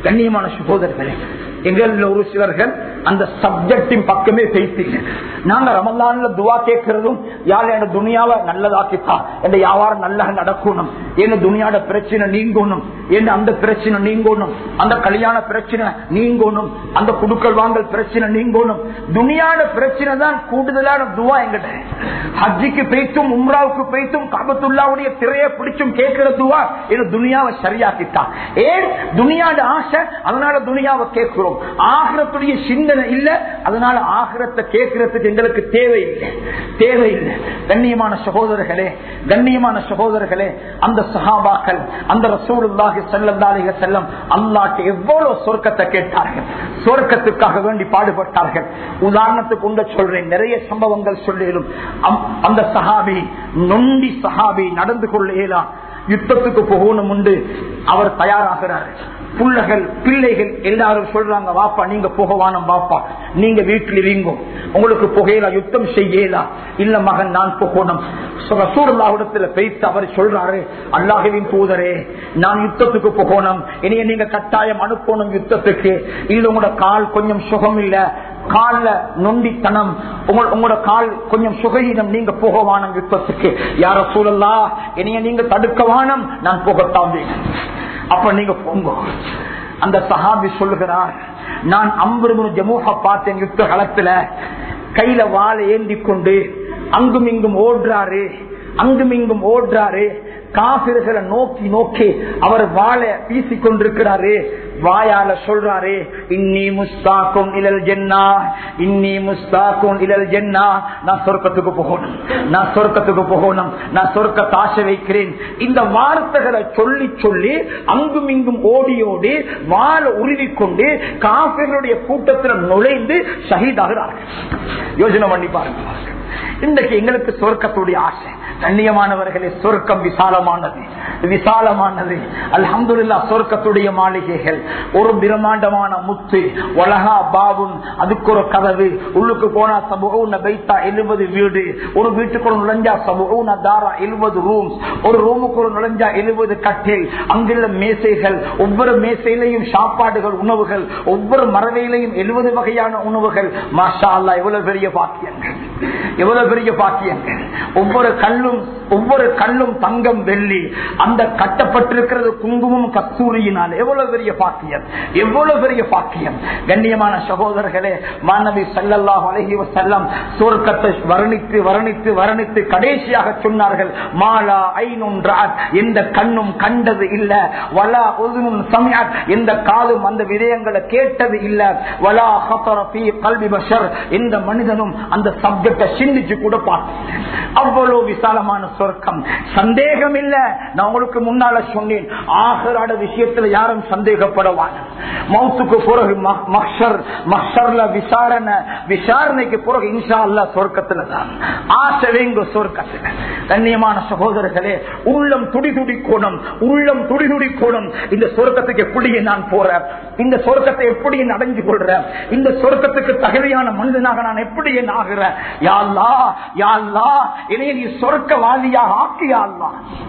கண்ணியமான சகோதரர்களே எங்கள் ஒரு சிலர்கள் அந்த சப்ஜெக்டின் பக்கமே பேசிங்க நாங்க ரமலான்ல துவா கேட்கிறதும் யார் என் துணியாவை நல்லதாக்கித்தா என் வியாபாரம் நல்லா நடக்கணும் என்ன துணியாட பிரச்சனை நீங்கணும் என்ன அந்த பிரச்சனை நீங்கணும் அந்த கல்யாண பிரச்சனை நீங்கணும் அந்த குடுக்கல் வாங்கல் பிரச்சனை நீங்கணும் துணியாட பிரச்சனை தான் கூடுதலான துவா எங்கிட்ட ஹஜ்ஜிக்கு பேய்த்தும் உம்ராவுக்கு பேய்த்தும் காபத்துல்லாவுடைய திரையை பிடிச்சும் கேட்கிற துவா என்ன துணியாவை சரியாக்கித்தான் ஏன் துணியாட ஆசை அதனால துணியாவை கேட்கிறோம் ஆகிரத்துடைய சிந்தனை இல்ல அதனால ஆகிரத்தை கேட்கறதுக்கு எங்களுக்கு தேவையில்லை தேவையில்லை கண்ணியமான சகோதரர்களே கண்ணியமான சகோதரர்களே அந்த சஹாபாக்கள் அந்த ரசூலுல்லாஹி ஸல்லல்லாஹு செல்லம் அல்லாஹ்க்கு எவ்வளவு சொர்க்கத்தை கேட்டார்கள் சொர்க்கத்துக்காக வேண்டி பாடுபட்டார்கள் உதாரணத்துக்கு உண்ட சொல்றேன் நிறைய சம்பவங்கள் சொல்லிடும் அந்த சஹாபி நொண்டி சஹாபி நடந்து கொள்ள இயலாம் யுத்தத்துக்கு போகணும் உண்டு அவர் தயாராகிறார் புள்ளகள் பிள்ளைகள் எல்லாரும் சொல்றாங்க வாப்பா நீங்க போகவானம் வாப்பா நீங்க வீட்டில் இருங்கோ உங்களுக்கு புகையில யுத்தம் செய்யலாம் இல்ல மகன் நான் போகணும் சூழலாவிடத்துல பேசி அவர் சொல்றாரு அல்லாஹவின் தூதரே நான் யுத்தத்துக்கு போகணும் இனிய நீங்க கட்டாயம் அனுப்பணும் யுத்தத்துக்கு இல்ல உங்களோட கால் கொஞ்சம் சுகம் இல்ல கால்ல நொண்டித்தனம் உங்களோட கால் கொஞ்சம் சுகஹீனம் நீங்க போகவானம் யுத்தத்துக்கு யார சூழல்லா இனிய நீங்க தடுக்கவானம் நான் போகத்தான் வேணும் அப்ப நீங்க போங்க அந்த சஹாபி சொல்லுகிறார் நான் அம்பருமு ஜமூக பார்த்தேன் யுத்த களத்துல கையில வாழை ஏந்தி கொண்டு அங்கும் இங்கும் ஓடுறாரு அங்கும் இங்கும் ஓடுறாரு காபிர்களை நோக்கி நோக்கி அவர் வாழை வீசி கொண்டிருக்கிறாரு வாயால சொல்றாரு இன்னி முஸ்தாக்கும் இழல் ஜென்னா இன்னி முஸ்தாக்கும் இழல் ஜென்னா நான் சொர்க்கத்துக்கு போகணும் நான் சொர்க்கத்துக்கு போகணும் நான் சொர்க்கத்தை ஆசை வைக்கிறேன் இந்த வார்த்தைகளை சொல்லி சொல்லி அங்கும் இங்கும் ஓடி ஓடி வாழ உருவி கொண்டு காபிர்களுடைய கூட்டத்தில் நுழைந்து ஷஹீதாகிறார்கள் யோசனை பண்ணி பாருங்க இன்றைக்கு எங்களுக்கு சொர்க்கத்துடைய ஆசை கண்ணியமானவர்களே சொர்க்கம் விசாலமானது விசாலமானது அல்ஹம்துல்லா சொர்க்கத்துடைய மாளிகைகள் ஒரு பிரம்மாண்டமான முத்து ஒலகா பாபுன் அதுக்கு ஒரு கதவு உள்ளுக்கு போனா சமூக பைத்தா எழுபது வீடு ஒரு வீட்டுக்குள்ள நுழைஞ்சா சமூக தாரா எழுபது ரூம்ஸ் ஒரு ரூமுக்கு நுழைஞ்சா எழுபது கட்டில் அங்குள்ள மேசைகள் ஒவ்வொரு மேசையிலையும் சாப்பாடுகள் உணவுகள் ஒவ்வொரு மரவையிலையும் எழுபது வகையான உணவுகள் மாஷா அல்லா எவ்வளவு பெரிய பாக்கியங்கள் எவ்வளவு பெரிய பாக்கியங்கள் ஒவ்வொரு கல்லும் ஒவ்வொரு கல்லும் தங்கம் வெள்ளி அந்த கட்டப்பட்டிருக்கிறது குங்குமம் கஸ்தூரியினால் எவ்வளவு பெரிய பாக்கியம் எவ்வளவு பெரிய பாக்கியம் கண்ணியமான சகோதரர்களே மாணவி செல்லல்லா அழகி செல்லம் சுவர்க்கத்தை வர்ணித்து வர்ணித்து வர்ணித்து கடைசியாக சொன்னார்கள் மாலா ஐநொன்றார் எந்த கண்ணும் கண்டது இல்ல வலா ஒதுனும் சமயாத் எந்த காலும் அந்த விடயங்களை கேட்டது இல்ல வலா ஹபரபி கல்வி பஷர் எந்த மனிதனும் அந்த சப்ஜெக்ட சிந்திச்சு கூட பார்த்தேன் அவ்வளவு விசாலமான சொர்க்கம் சந்தேகம் இல்ல நான் உங்களுக்கு முன்னால சொன்னேன் ஆகராட விஷயத்துல யாரும் சந்தேகப்படுவாங்க மௌத்துக்கு பிறகு மக்சர் மக்சர்ல விசாரணை விசாரணைக்கு பிறகு இன்ஷா அல்லா சொர்க்கத்துல தான் ஆசை வேங்க சொர்க்கத்துல கண்ணியமான சகோதரர்களே உள்ளம் துடி துடிக்கோணும் உள்ளம் துடி துடிக்கோணும் இந்த சொர்க்கத்துக்கு எப்படி நான் போறேன் இந்த சொர்க்கத்தை எப்படி அடைஞ்சு கொள்றேன் இந்த சொர்க்கத்துக்கு தகுதியான மனிதனாக நான் எப்படி என் ஆகிறேன் யாழ்லா யாழ்லா இதைய நீ சொர்க்கவாதியாக ஆக்கியாள்லா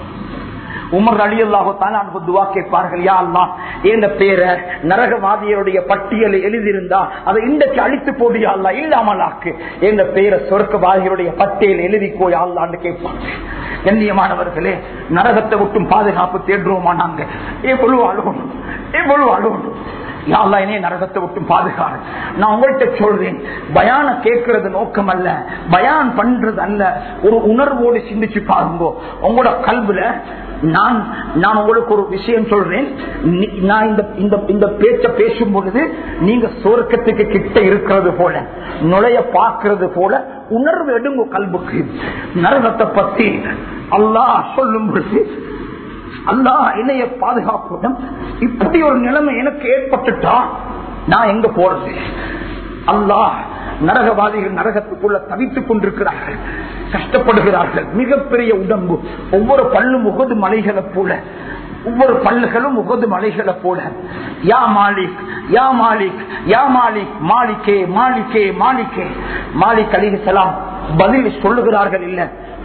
உமர் அலி அல்லாஹு துவா கேட்பார்கள் யா அல்லா என்ற பேரை நரகவாதியருடைய பட்டியலை எழுதியிருந்தா அதை இன்றைக்கு அழித்து போடியா அல்லா இல்லாமலாக்கு என்ற பேரை சொர்க்கவாதிகளுடைய பட்டியல் எழுதிக்கோ யாழ்லான்னு கேட்பாங்க கண்ணியமானவர்களே நரகத்தை விட்டும் பாதுகாப்பு தேடுறோமா நாங்க எவ்வளவு அழுகணும் எவ்வளவு அழுகணும் யாழ்லா என்னைய நரகத்தை விட்டும் பாதுகாரு நான் உங்கள்கிட்ட சொல்றேன் பயான கேட்கறது நோக்கம் அல்ல பயான் பண்றது அல்ல ஒரு உணர்வோடு சிந்திச்சு பாருங்க உங்களோட கல்வில நான் நான் உங்களுக்கு ஒரு விஷயம் சொல்றேன் நான் இந்த இந்த இந்த பேச்ச பேசும் பொழுது நீங்க சொர்க்கத்துக்கு கிட்ட இருக்கிறது போல நுழைய பார்க்கறது போல உணர்வு எடுங்க கல்புக்கு நரகத்தை பத்தி அல்லாஹ் சொல்லும் பொழுது அல்லா என்னைய பாதுகாப்புடன் இப்படி ஒரு நிலைமை எனக்கு ஏற்பட்டுட்டா நான் எங்க போறது அல்லாஹ் நரகவாதிகள் நரகத்துக்குள்ள தவித்துக் கொண்டிருக்கிறார்கள் கஷ்டப்படுகிறார்கள் மிகப்பெரிய உடம்பு ஒவ்வொரு பல்லும் முகது மலைகளை போல ஒவ்வொரு பல்லுகளும் முகது மலைகளை போல யா மாலிக் யா மாலிக் யா மாலிக் மாலிக்கே மாலிக்கே மாலிக்கே மாலிக் அலிஹலாம் பதில் சொல்லுகிறார்கள் இல்ல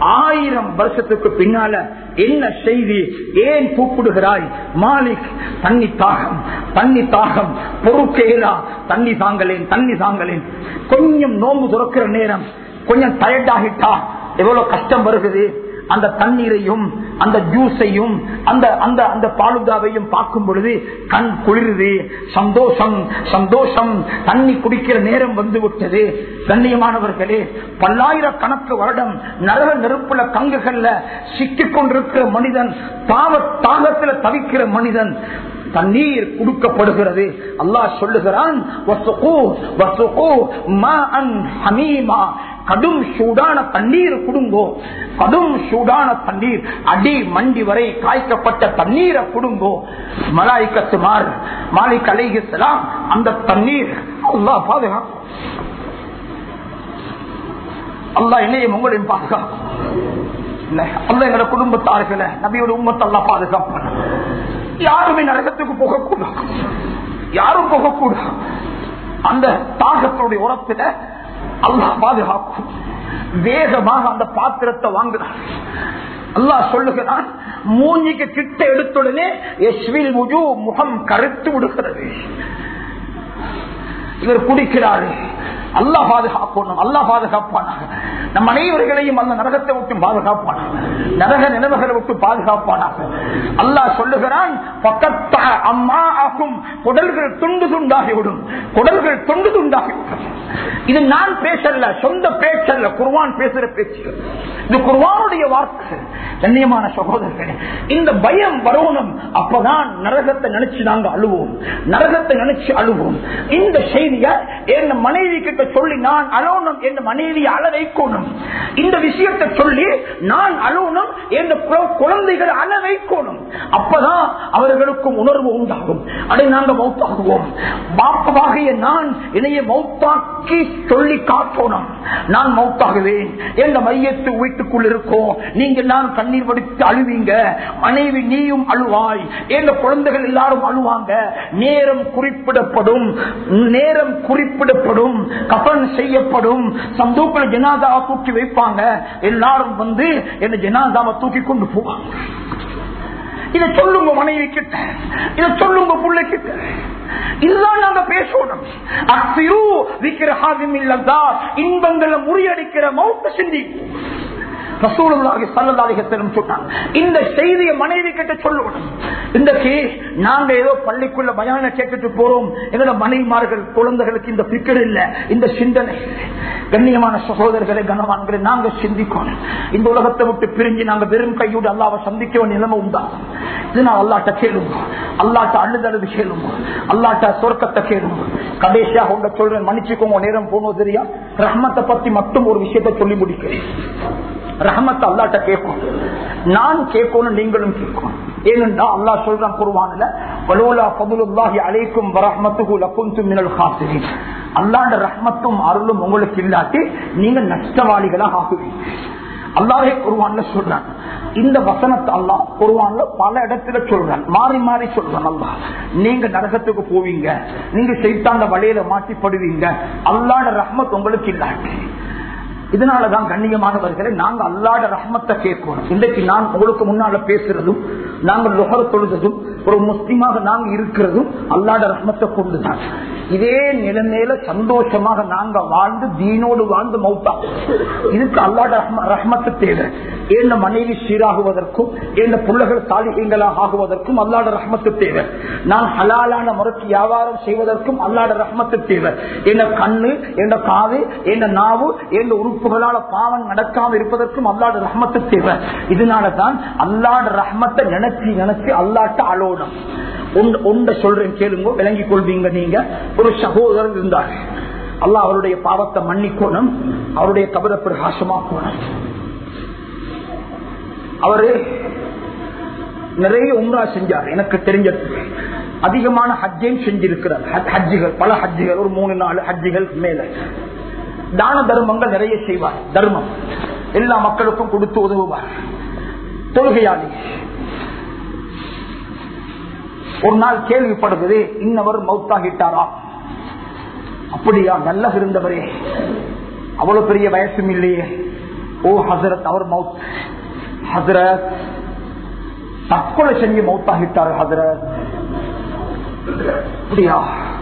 ஆயிரம் வருஷத்துக்கு பின்னால என்ன செய்தி ஏன் கூப்பிடுகிறாய் மாலிக் தண்ணி தாகம் தண்ணி தாகம் பொறுக்கையிலா தண்ணி தாங்களேன் தண்ணி தாங்களேன் கொஞ்சம் நோம்பு துறக்கிற நேரம் கொஞ்சம் டயர்ட் ஆகிட்டா எவ்வளவு கஷ்டம் வருகிறது அந்த தண்ணீரையும் அந்த ஜூஸையும் அந்த அந்த அந்த பாலுதாவையும் பார்க்கும் பொழுது கண் குளிருது சந்தோஷம் சந்தோஷம் தண்ணி குடிக்கிற நேரம் வந்து விட்டது கண்ணியமானவர்களே பல்லாயிரக்கணக்கு வருடம் நரக நெருப்புல கங்குகள்ல சிக்கிக் கொண்டிருக்கிற மனிதன் தாவ தாகத்துல தவிக்கிற மனிதன் தண்ணீர் கொடுக்கப்படுகிறது அல்லாஹ் சொல்லுகிறான் வசுகு, வசுகு மாஅன் ஹமீமா. கடும் சூடான தண்ணீர் குடுங்கோ கடும் சூடான தண்ணீர் அடி மண்டி வரை காய்க்கப்பட்ட தண்ணீரை குடுங்கோ மலாய்க்கத்துமார் மாலிக் அலைஹிஸ்ஸலாம் அந்த தண்ணீர் அல்லாஹ் பாதுகாக்கும் அல்லாஹ் என்னையும் உங்களையும் பாதுகாக்கும் இல்ல, அல்லாஹ் எங்களோட குடும்பத்தார்களை நபியோட உம்மத்தை அல்லாஹ் பாதுகாப்பான் யாருமே நரகத்துக்கு போகக்கூடாது யாரும் போகக்கூடாது அந்த தாகத்துடைய உரத்துல அல்லாஹ் பாதுகாக்கும் வேகமாக அந்த பாத்திரத்தை வாங்குறான் அல்லாஹ் சொல்லுகிறான் மூஞ்சிக்கு கிட்ட எடுத்துடனே யஸ்வில் முஜு முகம் கருத்து விடுகிறது இவர் குடிக்கிறாரு அல்லாஹ் பாதுகாக்கணும் அல்லாஹ் பாதுகாப்பானாக நம் அனைவர்களையும் அந்த நரகத்தை விட்டு பாதுகாப்பானாக நரக நினைவுகளை விட்டு பாதுகாப்பானாக அல்லாஹ் சொல்லுகிறான் பக்கத்த அம்மா ஆகும் குடல்கள் துண்டு துண்டாகிவிடும் குடல்கள் துண்டு துண்டாகிவிடும் இது நான் பேசல சொந்த பேச்சல்ல குர்வான் பேசுற பேச்சு இது குர்வானுடைய வார்த்தை கண்ணியமான சகோதரர்களே இந்த பயம் வரணும் அப்பதான் நரகத்தை நினைச்சு நாங்க அழுவோம் நரகத்தை நினைச்சு அழுவோம் இந்த செய்திய என் மனைவி கிட்ட சொல்லி நான் அழணும் என் மனைவி அழ வைக்கணும் இந்த விஷயத்தை சொல்லி நான் அழணும் என் கு- குழந்தைகள் அழ வைக்கணும் அப்பதான் அவர்களுக்கும் உணர்வு உண்டாகும் அதை நாங்க மௌத்தாகுவோம் பாப்பவாகிய நான் இணைய மௌத்தாக்கி சொல்லி காட்டணும் நான் மௌத்தாகுவேன் எந்த மையத்து வீட்டுக்குள் இருக்கோம் நீங்க நான் கண்ணீர் வடித்து அழுவீங்க மனைவி நீயும் அழுவாய் எங்க குழந்தைகள் எல்லாரும் அழுவாங்க நேரம் குறிப்பிடப்படும் நேரம் குறிப்பிடப்படும் கபன் செய்யப்படும் சந்தூக்கில் ஜனாதாவை தூக்கி வைப்பாங்க எல்லாரும் வந்து என்ன ஜனாதாவை தூக்கி கொண்டு போவாங்க இதை சொல்லுங்க மனைவி கிட்ட இதை சொல்லுங்க பிள்ளை கிட்ட இதுதான் நாங்க பேசணும் அக்சிரு விக்கிரஹாவிம் இல்லதா இன்பங்களை முறியடிக்கிற மௌத்த சிந்தி ரசூலுல்லாஹி ஸல்லல்லாஹு அலைஹி வஸல்லம் சொன்னாங்க இந்த செய்தியை மனைவி கிட்ட சொல்லணும் இன்றைக்கு நாங்க ஏதோ பள்ளிக்குள்ள பயான கேட்டுட்டு போறோம் எங்களோட மனைவிமார்கள் குழந்தைகளுக்கு இந்த பிக்கர் இல்ல இந்த சிந்தனை இல்லை. கண்ணியமான சகோதரர்களை கனவான்களை நாங்க சிந்திக்கணும் இந்த உலகத்தை விட்டு பிரிஞ்சு நாங்க வெறும் கையோடு அல்லாவை சந்திக்க வேண்டிய நிலைமை உண்டாகும் இது நான் அல்லாட்ட கேளுங்க அல்லாட்ட அழுதழுது கேளுங்க அல்லாட்ட சொர்க்கத்தை கேளுங்க கடைசியாக உங்க சொல்றேன் மன்னிச்சுக்கோங்க நேரம் போனோம் தெரியா ரஹ்மத்தை பத்தி மட்டும் ஒரு விஷயத்தை சொல்லி முடிக்கிறேன் ரஹமத் அல்லாட்ட கேட்கும் நான் கேட்கணும் நீங்களும் கேட்கணும் ஏனென்றா அல்லாஹ் சொல்றான் குருவான்ல வலூலா ஃபதுலுல்லாஹி அலைக்கும் வரஹ்மத்துஹு லகுன்து மினல் காசிரின் அல்லாஹ்ட ரஹ்மத்தும் அருளும் உங்களுக்கு இல்லாட்டி நீங்க நஷ்டவாளிகளாக ஆகுவீங்க அல்லாஹே குருவான்ல சொல்றான் இந்த வசனத்தை அல்லாஹ் குருவான்ல பல இடத்துல சொல்றான் மாறி மாறி சொல்றான் அல்லாஹ் நீங்க நரகத்துக்கு போவீங்க நீங்க செய்தாண்ட வழியில மாட்டிப்படுவீங்க அல்லாஹ்ட ரஹ்மத் உங்களுக்கு இல்லாட்டி இதனாலதான் கண்ணியமானவர்களை நாங்க அல்லாட ரஹ்மத்தை கேட்கணும் இன்றைக்கு நான் உங்களுக்கு முன்னால பேசுறதும் நாங்கள் லுகர தொழுதும் ஒரு முஸ்லீமாக நாங்க இருக்கிறதும் அல்லாட ரஹ்மத்தை கொண்டுதான் இதே நிலைமையில சந்தோஷமாக நாங்க வாழ்ந்து தீனோடு வாழ்ந்து மௌத்தா இதுக்கு அல்லாட ரஹ்ம- ரஹ்மத்து தேவை ஏந்த மனைவி சீராகுவதற்கும் ஏந்த பிள்ளைகள் சாலிகங்களாக ஆகுவதற்கும் அல்லாட ரஹ்மத்து தேவை நான் ஹலாலான முறைக்கு வியாபாரம் செய்வதற்கும் அல்லாட ரஹ்மத்து தேவை என்ன கண்ணு என்ன காது என்ன நாவு என்ன உறுப்புகளால பாவம் நடக்காம இருப்பதற்கும் அல்லாட ரஹ்மத்து தேவை இதனாலதான் அல்லாட ரஹ்மத்தை நினைச்சு நினைச்சு அல்லாட்ட அலோனம் ஒன்றை சொல்றேன் கேளுங்க விளங்கிக் கொள்வீங்க நீங்க ஒரு சகோதரர் இருந்தார் அல்லாஹ் அவருடைய பாவத்தை மன்னிக்கணும் அவருடைய கபர பிரகாசமாக்கணும் அவரு நிறைய உம்ரா செஞ்சார் எனக்கு தெரிஞ்சது அதிகமான ஹஜ்ஜையும் செஞ்சிருக்கிறார் ஹஜ்- ஹஜ்ஜிகள் பல ஹஜ்ஜிகள் ஒரு மூணு நாலு ஹஜ்ஜிகள் மேல தான தர்மங்கள் நிறைய செய்வார் தர்மம் எல்லா மக்களுக்கும் கொடுத்து உதவுவார் தொழுகையாளி ஒரு நாள் கேள்விப்படுகிறது இன்னவர் மௌத்தாகிட்டாரா அப்படியா நல்லா இருந்தவரே அவ்வளவு பெரிய வயசும் இல்லையே ஓ ஹசரத் அவர் மவுத் ஹசரத் தற்கொலை செஞ்சு மௌத்தாகிட்டார் ஹசரத் அப்படியா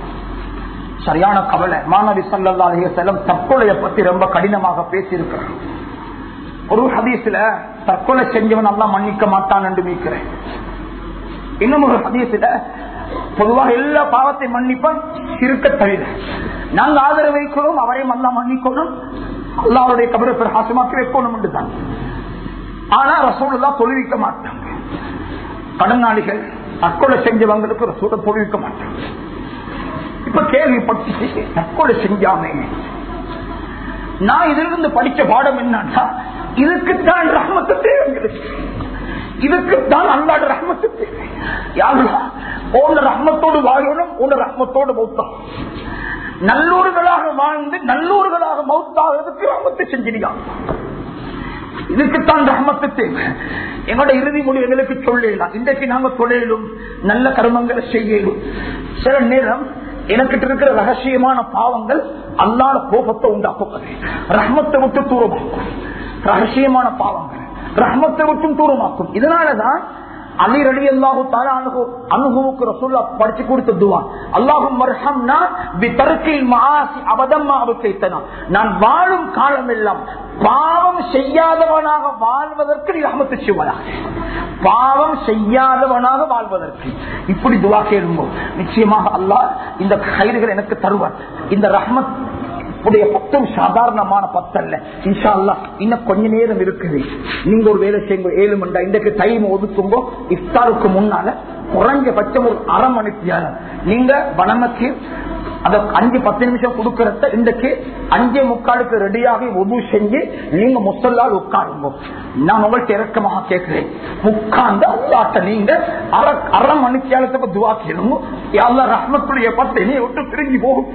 சரியான கவலை மாணவி சல்லா அலிக செல்லம் தற்கொலையை பத்தி ரொம்ப கடினமாக பேசியிருக்கிறார் ஒரு ஹதீஸ்ல தற்கொலை செஞ்சவன் எல்லாம் மன்னிக்க மாட்டான் என்று மீக்கிறேன் இன்னும் ஒரு ஹதீஸ்ல பொதுவாக எல்லா பாவத்தையும் மன்னிப்பான் இருக்க தவிர நாங்க ஆதரவு வைக்கிறோம் அவரையும் அல்லா மன்னிக்கணும் அல்லாவுடைய கபரை பிரகாசமாக்கி வைக்கணும் என்று தான் ஆனா ரசூலா தொழுவிக்க மாட்டாங்க கடனாளிகள் தற்கொலை செஞ்சவங்களுக்கு ரசூலை தொழுவிக்க மாட்டாங்க இப்ப கேள்விப்பட்டு தற்கொலை செஞ்சாமே நான் இதிலிருந்து படிச்ச பாடம் என்னன்னா இதுக்குத்தான் ரஹமத்து தேவை இதுக்குத்தான் அல்லாட ரஹமத்து தேவை யாருலா உன் ரஹமத்தோடு வாழணும் உன் ரஹமத்தோடு மௌத்தம் நல்லூர்களாக வாழ்ந்து நல்லூர்களாக மௌத்தாகிறதுக்கு ரஹமத்தை செஞ்சிருக்காங்க இதுக்குத்தான் ரஹமத்து தேவை எங்களோட இறுதி முடிவு எங்களுக்கு சொல்லலாம் இன்றைக்கு நாங்க தொழிலும் நல்ல கர்மங்களை செய்யலும் சில நேரம் எனக்கிட்ட இருக்கிற ரகசியமான பாவங்கள் அல்லாத கோபத்தை உண்டாக்குவது ரஹமத்தை விட்டு தூரமாக்கும் ரகசியமான பாவங்கள் ரஹமத்தை விட்டும் தூரமாக்கும் இதனாலதான் அலி ரடி அல்லாஹு அனுபவுக்கு ரசூல்லா படிச்சு கொடுத்த துவா அல்லாஹும் மர்ஹம்னா பிதர்கில் மாசி அபதம்மா அவத்தைத்தனா நான் வாழும் காலம் எல்லாம் பாவம் செய்யாதவனாக வாழ்வதற்கு நீ ரஹமத்து செய்வாயாக பாவம் செய்யாதவனாக வாழ்வதற்கு இப்படி துவா கேளும்போது நிச்சயமாக அல்லாஹ் இந்த கயிறுகள் எனக்கு தருவார் இந்த ரஹமத் உடைய பத்தம் சாதாரணமான பத்தல்ல இன்ஷா அல்லா இன்னும் கொஞ்ச நேரம் இருக்குது நீங்க ஒரு வேலை செய்யுங்க ஏழு மண்டா இன்றைக்கு டைம் ஒதுக்குங்க இஃப்தாருக்கு முன்னால குறைஞ்சபட்சம் ஒரு அரை மணிக்கு நீங்க வனமக்கு அத அஞ்சு பத்து நிமிஷம் கொடுக்கறத இன்றைக்கு அஞ்சே முக்காலுக்கு ரெடியாகி உதவு செஞ்சு நீங்க முசல்லால் உட்காருங்க நான் உங்கள்கிட்ட இறக்கமாக கேட்கிறேன் உட்கார்ந்து அல்லாட்ட நீங்க அரை அரை மணிக்காலத்துக்கு துவா கேளுங்க எல்லா ரஹ்மத்துடைய பத்து நீ விட்டு பிரிஞ்சு போகும்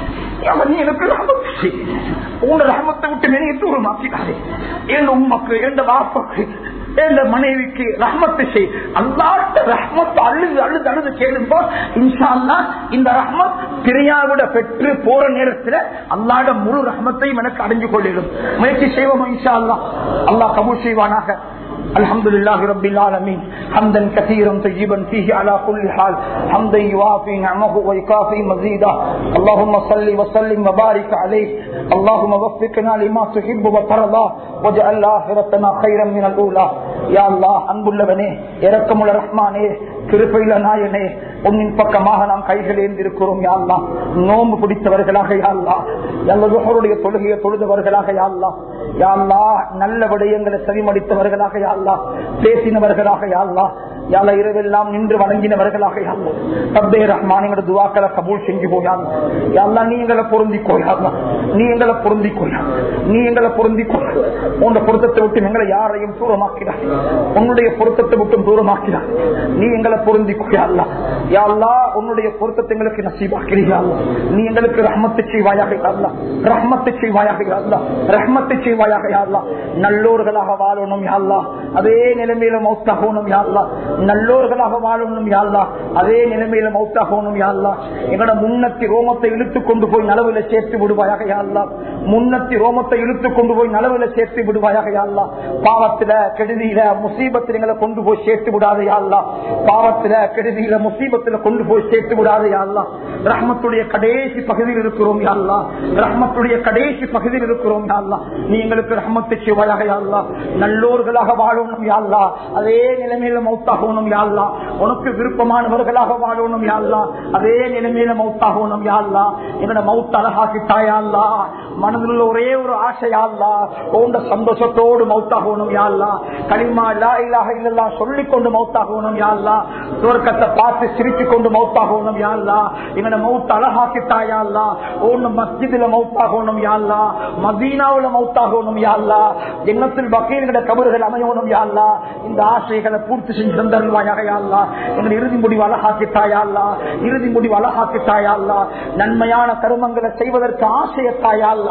நீ எனக்கு ரஹமத்து உங்க ரஹமத்தை விட்டு நீ தூரமாக்கினாரே என் உமக்கு எந்த வாப்பாக்கு எந்த மனைவிக்கு ரஹமத்து செய் அல்லாட்ட ரஹமத் அழுது அழுது அழுது கேளும்போ இன்ஷா அல்லா இந்த ரஹமத் பிரியாவிட பெற்று போற நேரத்தில் அல்லாட முழு ரஹமத்தையும் எனக்கு அடைஞ்சு கொள்ளிடும் முயற்சி செய்வோம் இன்ஷா அல்லா அல்லாஹ் கபூல் செய்வானாக الحمد لله رب العالمين حمدا كثيرا طيبا فيه على كل حال حمدا يوافي نعمه ويكافي مزيدا اللهم صل وسلم وبارك عليه اللهم وفقنا لما تحب وترضى واجعل اخرتنا خيرا من الاولى يا الله அன்புள்ளவனே இரக்கமுள்ள ரஹ்மானே திருப்பையில நாயனே உன்னின் பக்கமாக நாம் கைகள் ஏந்திருக்கிறோம் யாழ்லா நோம்பு பிடித்தவர்களாக யாழ்லா நல்லதுடைய தொழுகையை தொழுதவர்களாக யாழ்லா யாழ்லா நல்ல விடயங்களை செவிமடித்தவர்களாக யாழ்லா பேசினவர்களாக யாழ்லா யாழ இரவெல்லாம் நின்று வணங்கினவர்களாக யாழ்லா தப்பே ரஹ்மான் எங்களோட துவாக்களை கபூல் செஞ்சு போயாள் யாழ்லா நீ எங்களை பொருந்தி கொள்ளாதா நீ எங்களை பொருந்தி கொள்ளா நீ எங்களை பொருந்தி கொள்ள உன்னோட பொருத்தத்தை விட்டு எங்களை யாரையும் தூரமாக்கிறார் உன்னுடைய பொருத்தத்தை விட்டும் தூரமாக்கிறார் நீ எங்களை பொருந்தி கொள்ளா யாழ்லா உன்னுடைய பொருத்தத்தை எங்களுக்கு நசீபாக்கிறீர்களா நீ எங்களுக்கு ரஹ்மத்தை செய்வாயாக யாழ்லா ரஹ்மத்தை செய்வாயாக யாழ்லா ரஹ்மத்தை செய்வாயாக யாழ்லா நல்லோர்களாக வாழணும் யாழ்லா அதே நிலைமையில மௌத்தாகணும் யாழ்லா நல்லோர்களாக வாழணும் யாழ்லா அதே நிலைமையில மௌத்தாகணும் யாழ்லா எங்களோட முன்னத்தி ரோமத்தை இழுத்து கொண்டு போய் நலவுல சேர்த்து விடுவாயாக யாழ்லா முன்னத்தி ரோமத்தை இழுத்து கொண்டு போய் நலவுல சேர்த்து விடுவாயாக யாழ்லா பாவத்துல கெடுதியில முசீபத்தில் எங்களை கொண்டு போய் சேர்த்து விடாத யாழ்லா பாவத்துல கெடுதியில முசீபத்துல கொண்டு போய் சேர்த்து விடாத யாழ்லா ரஹ்மத்துடைய கடைசி பகுதியில் இருக்கிறோம் யாழ்லா ரஹ்மத்துடைய கடைசி பகுதியில் இருக்கிறோம் யாழ்லா நீ எங்களுக்கு ரஹ்மத்தை செய்வாயாக யாழ்லா நல்லோர்களாக வாழணும் யாழ்லா அதே நிலைமையில மௌத்தாகணும் யாழ்லா உனக்கு விருப்பமானவர்களாக வாழணும் யாழ்லா அதே நிலைமையில மௌத்தாகணும் யாழ்லா எங்களோட மௌத்த அழகாக்கிட்டாயாள்லா மனதில் உள்ள ஒரே ஒரு ஆசையாள்லா உண்ட சந்தோஷத்தோடு மௌத்தாகணும் யாழ்லா களிமா லா இலாக இல்லல்லா சொல்லிக் கொண்டு மௌத்தாகணும் யாழ்லா சுவர்க்கத்தை பார்த்து சிரிச்சு கொண்டு மௌத்தாகணும் யாழ்லா எங்களோட மௌத்த அழகாக்கிட்டாயாள்லா ஒன்னு மஸ்ஜிதுல மௌத்தாகணும் யாழ்லா மதீனாவுல மௌத்தாகணும் யாழ்லா எண்ணத்தில் பக்கீர்கள கபறுகள் அமையணும் யாழ்லா இந்த ஆசைகளை பூர்த்தி செஞ்சு தந்தருவாயாக யாழ்லா எங்கள் இறுதி முடிவு அழகாக்கிட்டாயாள்லா இறுதி முடிவு அழகாக்கிட்டாயாள்லா நன்மையான கருமங்களை செய்வதற்கு ஆசையத்தாயாள்லா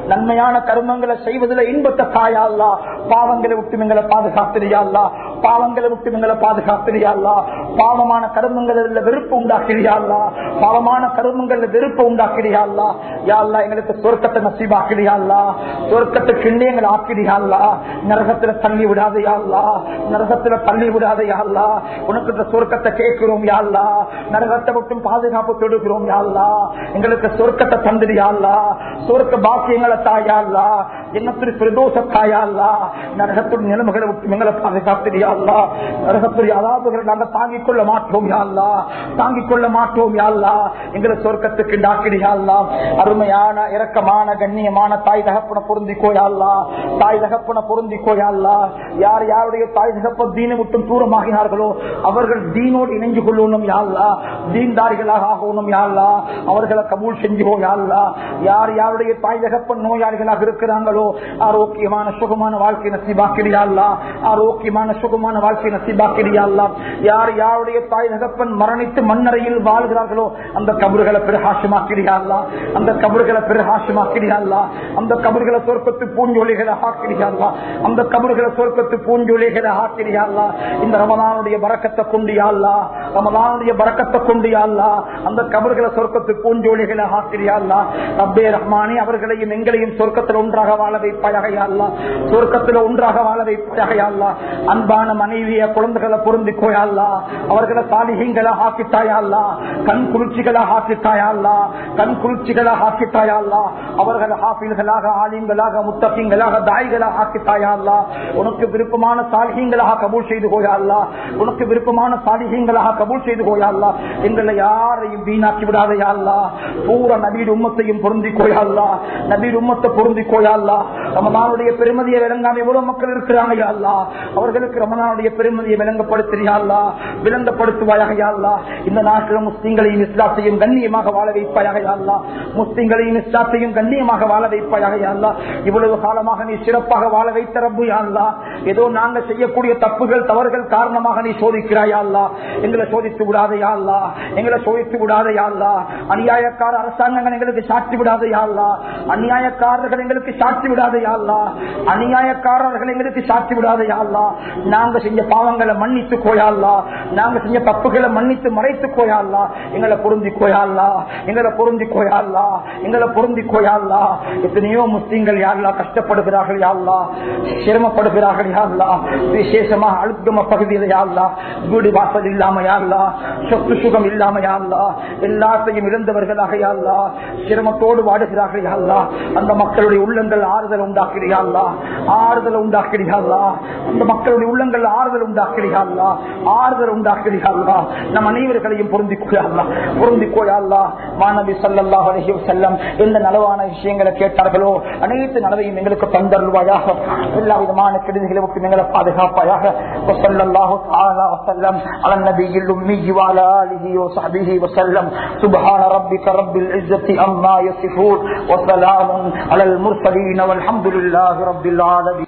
நன்மையான கருமங்களை செய்வதில் இன்பத்தை தாயா அல்லா பாவங்களை விட்டு எங்களை பாதுகாத்திரியா அல்லா பாவங்களை விட்டு எங்களை பாதுகாத்திரியா அல்லா பாவமான கருமங்களில் வெறுப்பு உண்டாக்கிறியா அல்லா பாவமான கருமங்கள்ல வெறுப்பு உண்டாக்கிறியா அல்லா யா அல்லா எங்களுக்கு சொர்க்கத்தை நசீபாக்கிறியா அல்லா சொர்க்கத்துக்கு இன்னே எங்களை ஆக்கிறியா அல்லா நரகத்துல தள்ளி விடாதையா அல்லா நரகத்துல தள்ளி விடாதையா அல்லா உனக்கு இந்த சொர்க்கத்தை கேட்கிறோம் யா அல்லா நரகத்தை விட்டும் பாதுகாப்பு தொடுகிறோம் யா அல்லா எங்களுக்கு சொர்க்கத்தை தந்துடியா அல்லா சொர்க்க பாக்கியங்களை தாயா அல்லா எண்ணத்தில் பிரதோஷ தாயா அல்லா நரகத்துடைய நிலைமைகளை விட்டு எங்களை பாதுகாத்திரியா அல்லா நரகத்துடைய அதாபுகளை நாங்கள் தாங்கிக் கொள்ள மாட்டோம் யா அல்லா தாங்கிக் கொள்ள மாட்டோம் யா அல்லா எங்களை சொர்க்கத்துக்கு டாக்கிறியா அல்லா அருமையான இரக்கமான கண்ணியமான தாய் தகப்பன பொருந்திக்கோயா அல்லா தாய் தகப்பன பொருந்திக்கோயா அல்லா யார் யாருடைய தாய் தகப்ப தீனை விட்டும் தூரமாகினார்களோ அவர்கள் தீனோடு இணைஞ்சு கொள்ளணும் யாழ்லா தீன்தாரிகளாக ஆகணும் யாழ்லா அவர்களை கபூல் செஞ்சுகோ யாழ்லா யார் யாருடைய தாய் தகப்பன் நோயாளிகளாக இருக்கிறாங்களோ ஆரோக்கியமான சுகமான வாழ்க்கை நசிபாக்கிறியாள்லா ஆரோக்கியமான சுகமான வாழ்க்கை நசிபாக்கிறியாள்லா யார் யாருடைய தாய் தகப்பன் மரணித்து மண்ணறையில் வாழ்கிறார்களோ அந்த கபறுகளை பிரகாசமாக்கிறியாள்லா அந்த கபறுகளை பிரகாசமாக்கிறியாள்லா அந்த கபறுகளை சொர்க்கத்து பூஞ்சொலிகளை ஆக்கிறியாள்லா அந்த கபறுகளை சொர்க்கத்து பூஞ்சொலிகளை ஆக்கிறியாள்லா இந்த ரமதானுடைய பறக்கத்தை கொண்டியாள்லா ரமதானுடைய பறக்கத்தை கொண்டியாள்லா அந்த கபறுகளை சொர்க்கத்து பூஞ்சோலிகளை ஆக்கிறியாள்லா ரப்பே ரஹ்மானி அவர்களையும் எங்களையும் சொர்க்கத்தில் ஒன்றாக வாழ வைப்பாயாகையாள்லா சொர்க்கத்தில் ஒன்றாக வாழ வைப்பாயாகையாள்லா அன்பான மனைவிய குழந்தைகளை பொருந்திக்கோயாள்லா அவர்களை சாலிகங்களை ஆக்கித்தாயாள்லா கண் குளிர்ச்சிகளை ஆக்கித்தாயாள்லா கண் குளிர்ச்சிகளை ஆக்கித்தாயாள்லா அவர்கள் ஹாஃபில்களாக ஆலிம்களாக முத்தகிங்களாக தாய்களாக ஆக்கித்தாயாள்லா உனக்கு விருப்பமான சாலிகங்களாக கபூல் செய்து போயாள்லா உனக்கு விருப்பமான சாலிகங்களாக கபூல் செய்து போயாள்லா எங்களை யாரையும் வீணாக்கி விடாதையாள்லா பூரா நபீர் உம்மத்தையும் பொருந்தி கோயாள்லா நபீர் உம்மத்தை பொருந்தி கோயாள்லா ரமதானுடைய பெருமதியை விளங்காம எவ்வளவு மக்கள் இருக்கிறாங்க யாழ்லா அவர்களுக்கு ரமதானுடைய பெருமதியை விளங்கப்படுத்தியாள்லா விளங்கப்படுத்துவாயாக யாழ்லா இந்த நாட்டில் முஸ்லீம்களையும் இஸ்லாத்தையும் கண்ணியமாக வாழ வைப்பாயாக யாழ்லா முஸ்லீம்களையும் இஸ்லாத்தையும் கண்ணியமாக வாழ வைப்பாயாக யாழ்லா இவ்வளவு காலமாக நீ சிறப்பாக வாழ வைத்த ரப்பு யாழ்லா ஏதோ நாங்க செய்யக்கூடிய தப்புகள் தவறுகள் காரணமாக நீ சோதிக்கிறாயா அல்லா எங்களை சோதித்து விடாதையா அல்லா எங்களை சோதித்து விடாதையா அல்லா அநியாயக்கார அரசாங்கங்கள் எங்களுக்கு சாட்சி விடாதையா அல்லா அநியாயக்காரர்கள் எங்களுக்கு சாட்சி விடாதையா அல்லா அநியாயக்காரர்கள் எங்களுக்கு சாட்சி விடாதையா அல்லா நாங்க செஞ்ச பாவங்களை மன்னித்து கோயாள்லா நாங்க செஞ்ச தப்புகளை மன்னித்து மறைத்து கோயாள்லா எங்களை பொருந்தி கோயாள்லா எங்களை பொருந்தி கோயாள்லா எங்களை பொருந்தி கோயாள்லா எத்தனையோ முஸ்லீம்கள் யாருலா கஷ்டப்படுகிறார்கள் யாருலா சிரமப்படுகிறார்கள் யாருலா விசேஷமாக அழுத்தம பகுதியில் யாருலா வீடு வாசல் இல்லாம யாருலா சொத்து சுகம் இல்லாம யாருலா எல்லாத்தையும் இழந்தவர்களாக யாருலா சிரமத்தோடு வாடுகிறார்கள் யாருலா அந்த மக்களுடைய உள்ளங்கள் ஆறுதல் உண்டாக்குறியாள்லா ஆறுதல் உண்டாக்குறியாள்லா அந்த மக்களுடைய உள்ளங்கள் ஆறுதல் உண்டாக்குறியாள்லா ஆறுதல் உண்டாக்குறியாள்லா நம் அனைவர்களையும் பொருந்திக்கோயாள்லா பொருந்திக்கோயாள்லா மாணவி சல்லாஹ் அலஹி செல்லம் எந்த நலவான விஷயங்களை கேட்டார்களோ அனைத்து நலவையும் எங்களுக்கு தந்தருவாயாக எல்லா விதமான கெடுதிகளை விட்டு எங்களை பாதுகாப்பாயாக وصلى الله تعالى وسلم على النبي الأمي وعلى آله وصحبه وسلم سبحان ربك رب العزة أما يصفون وسلام على المرسلين والحمد لله رب العالمين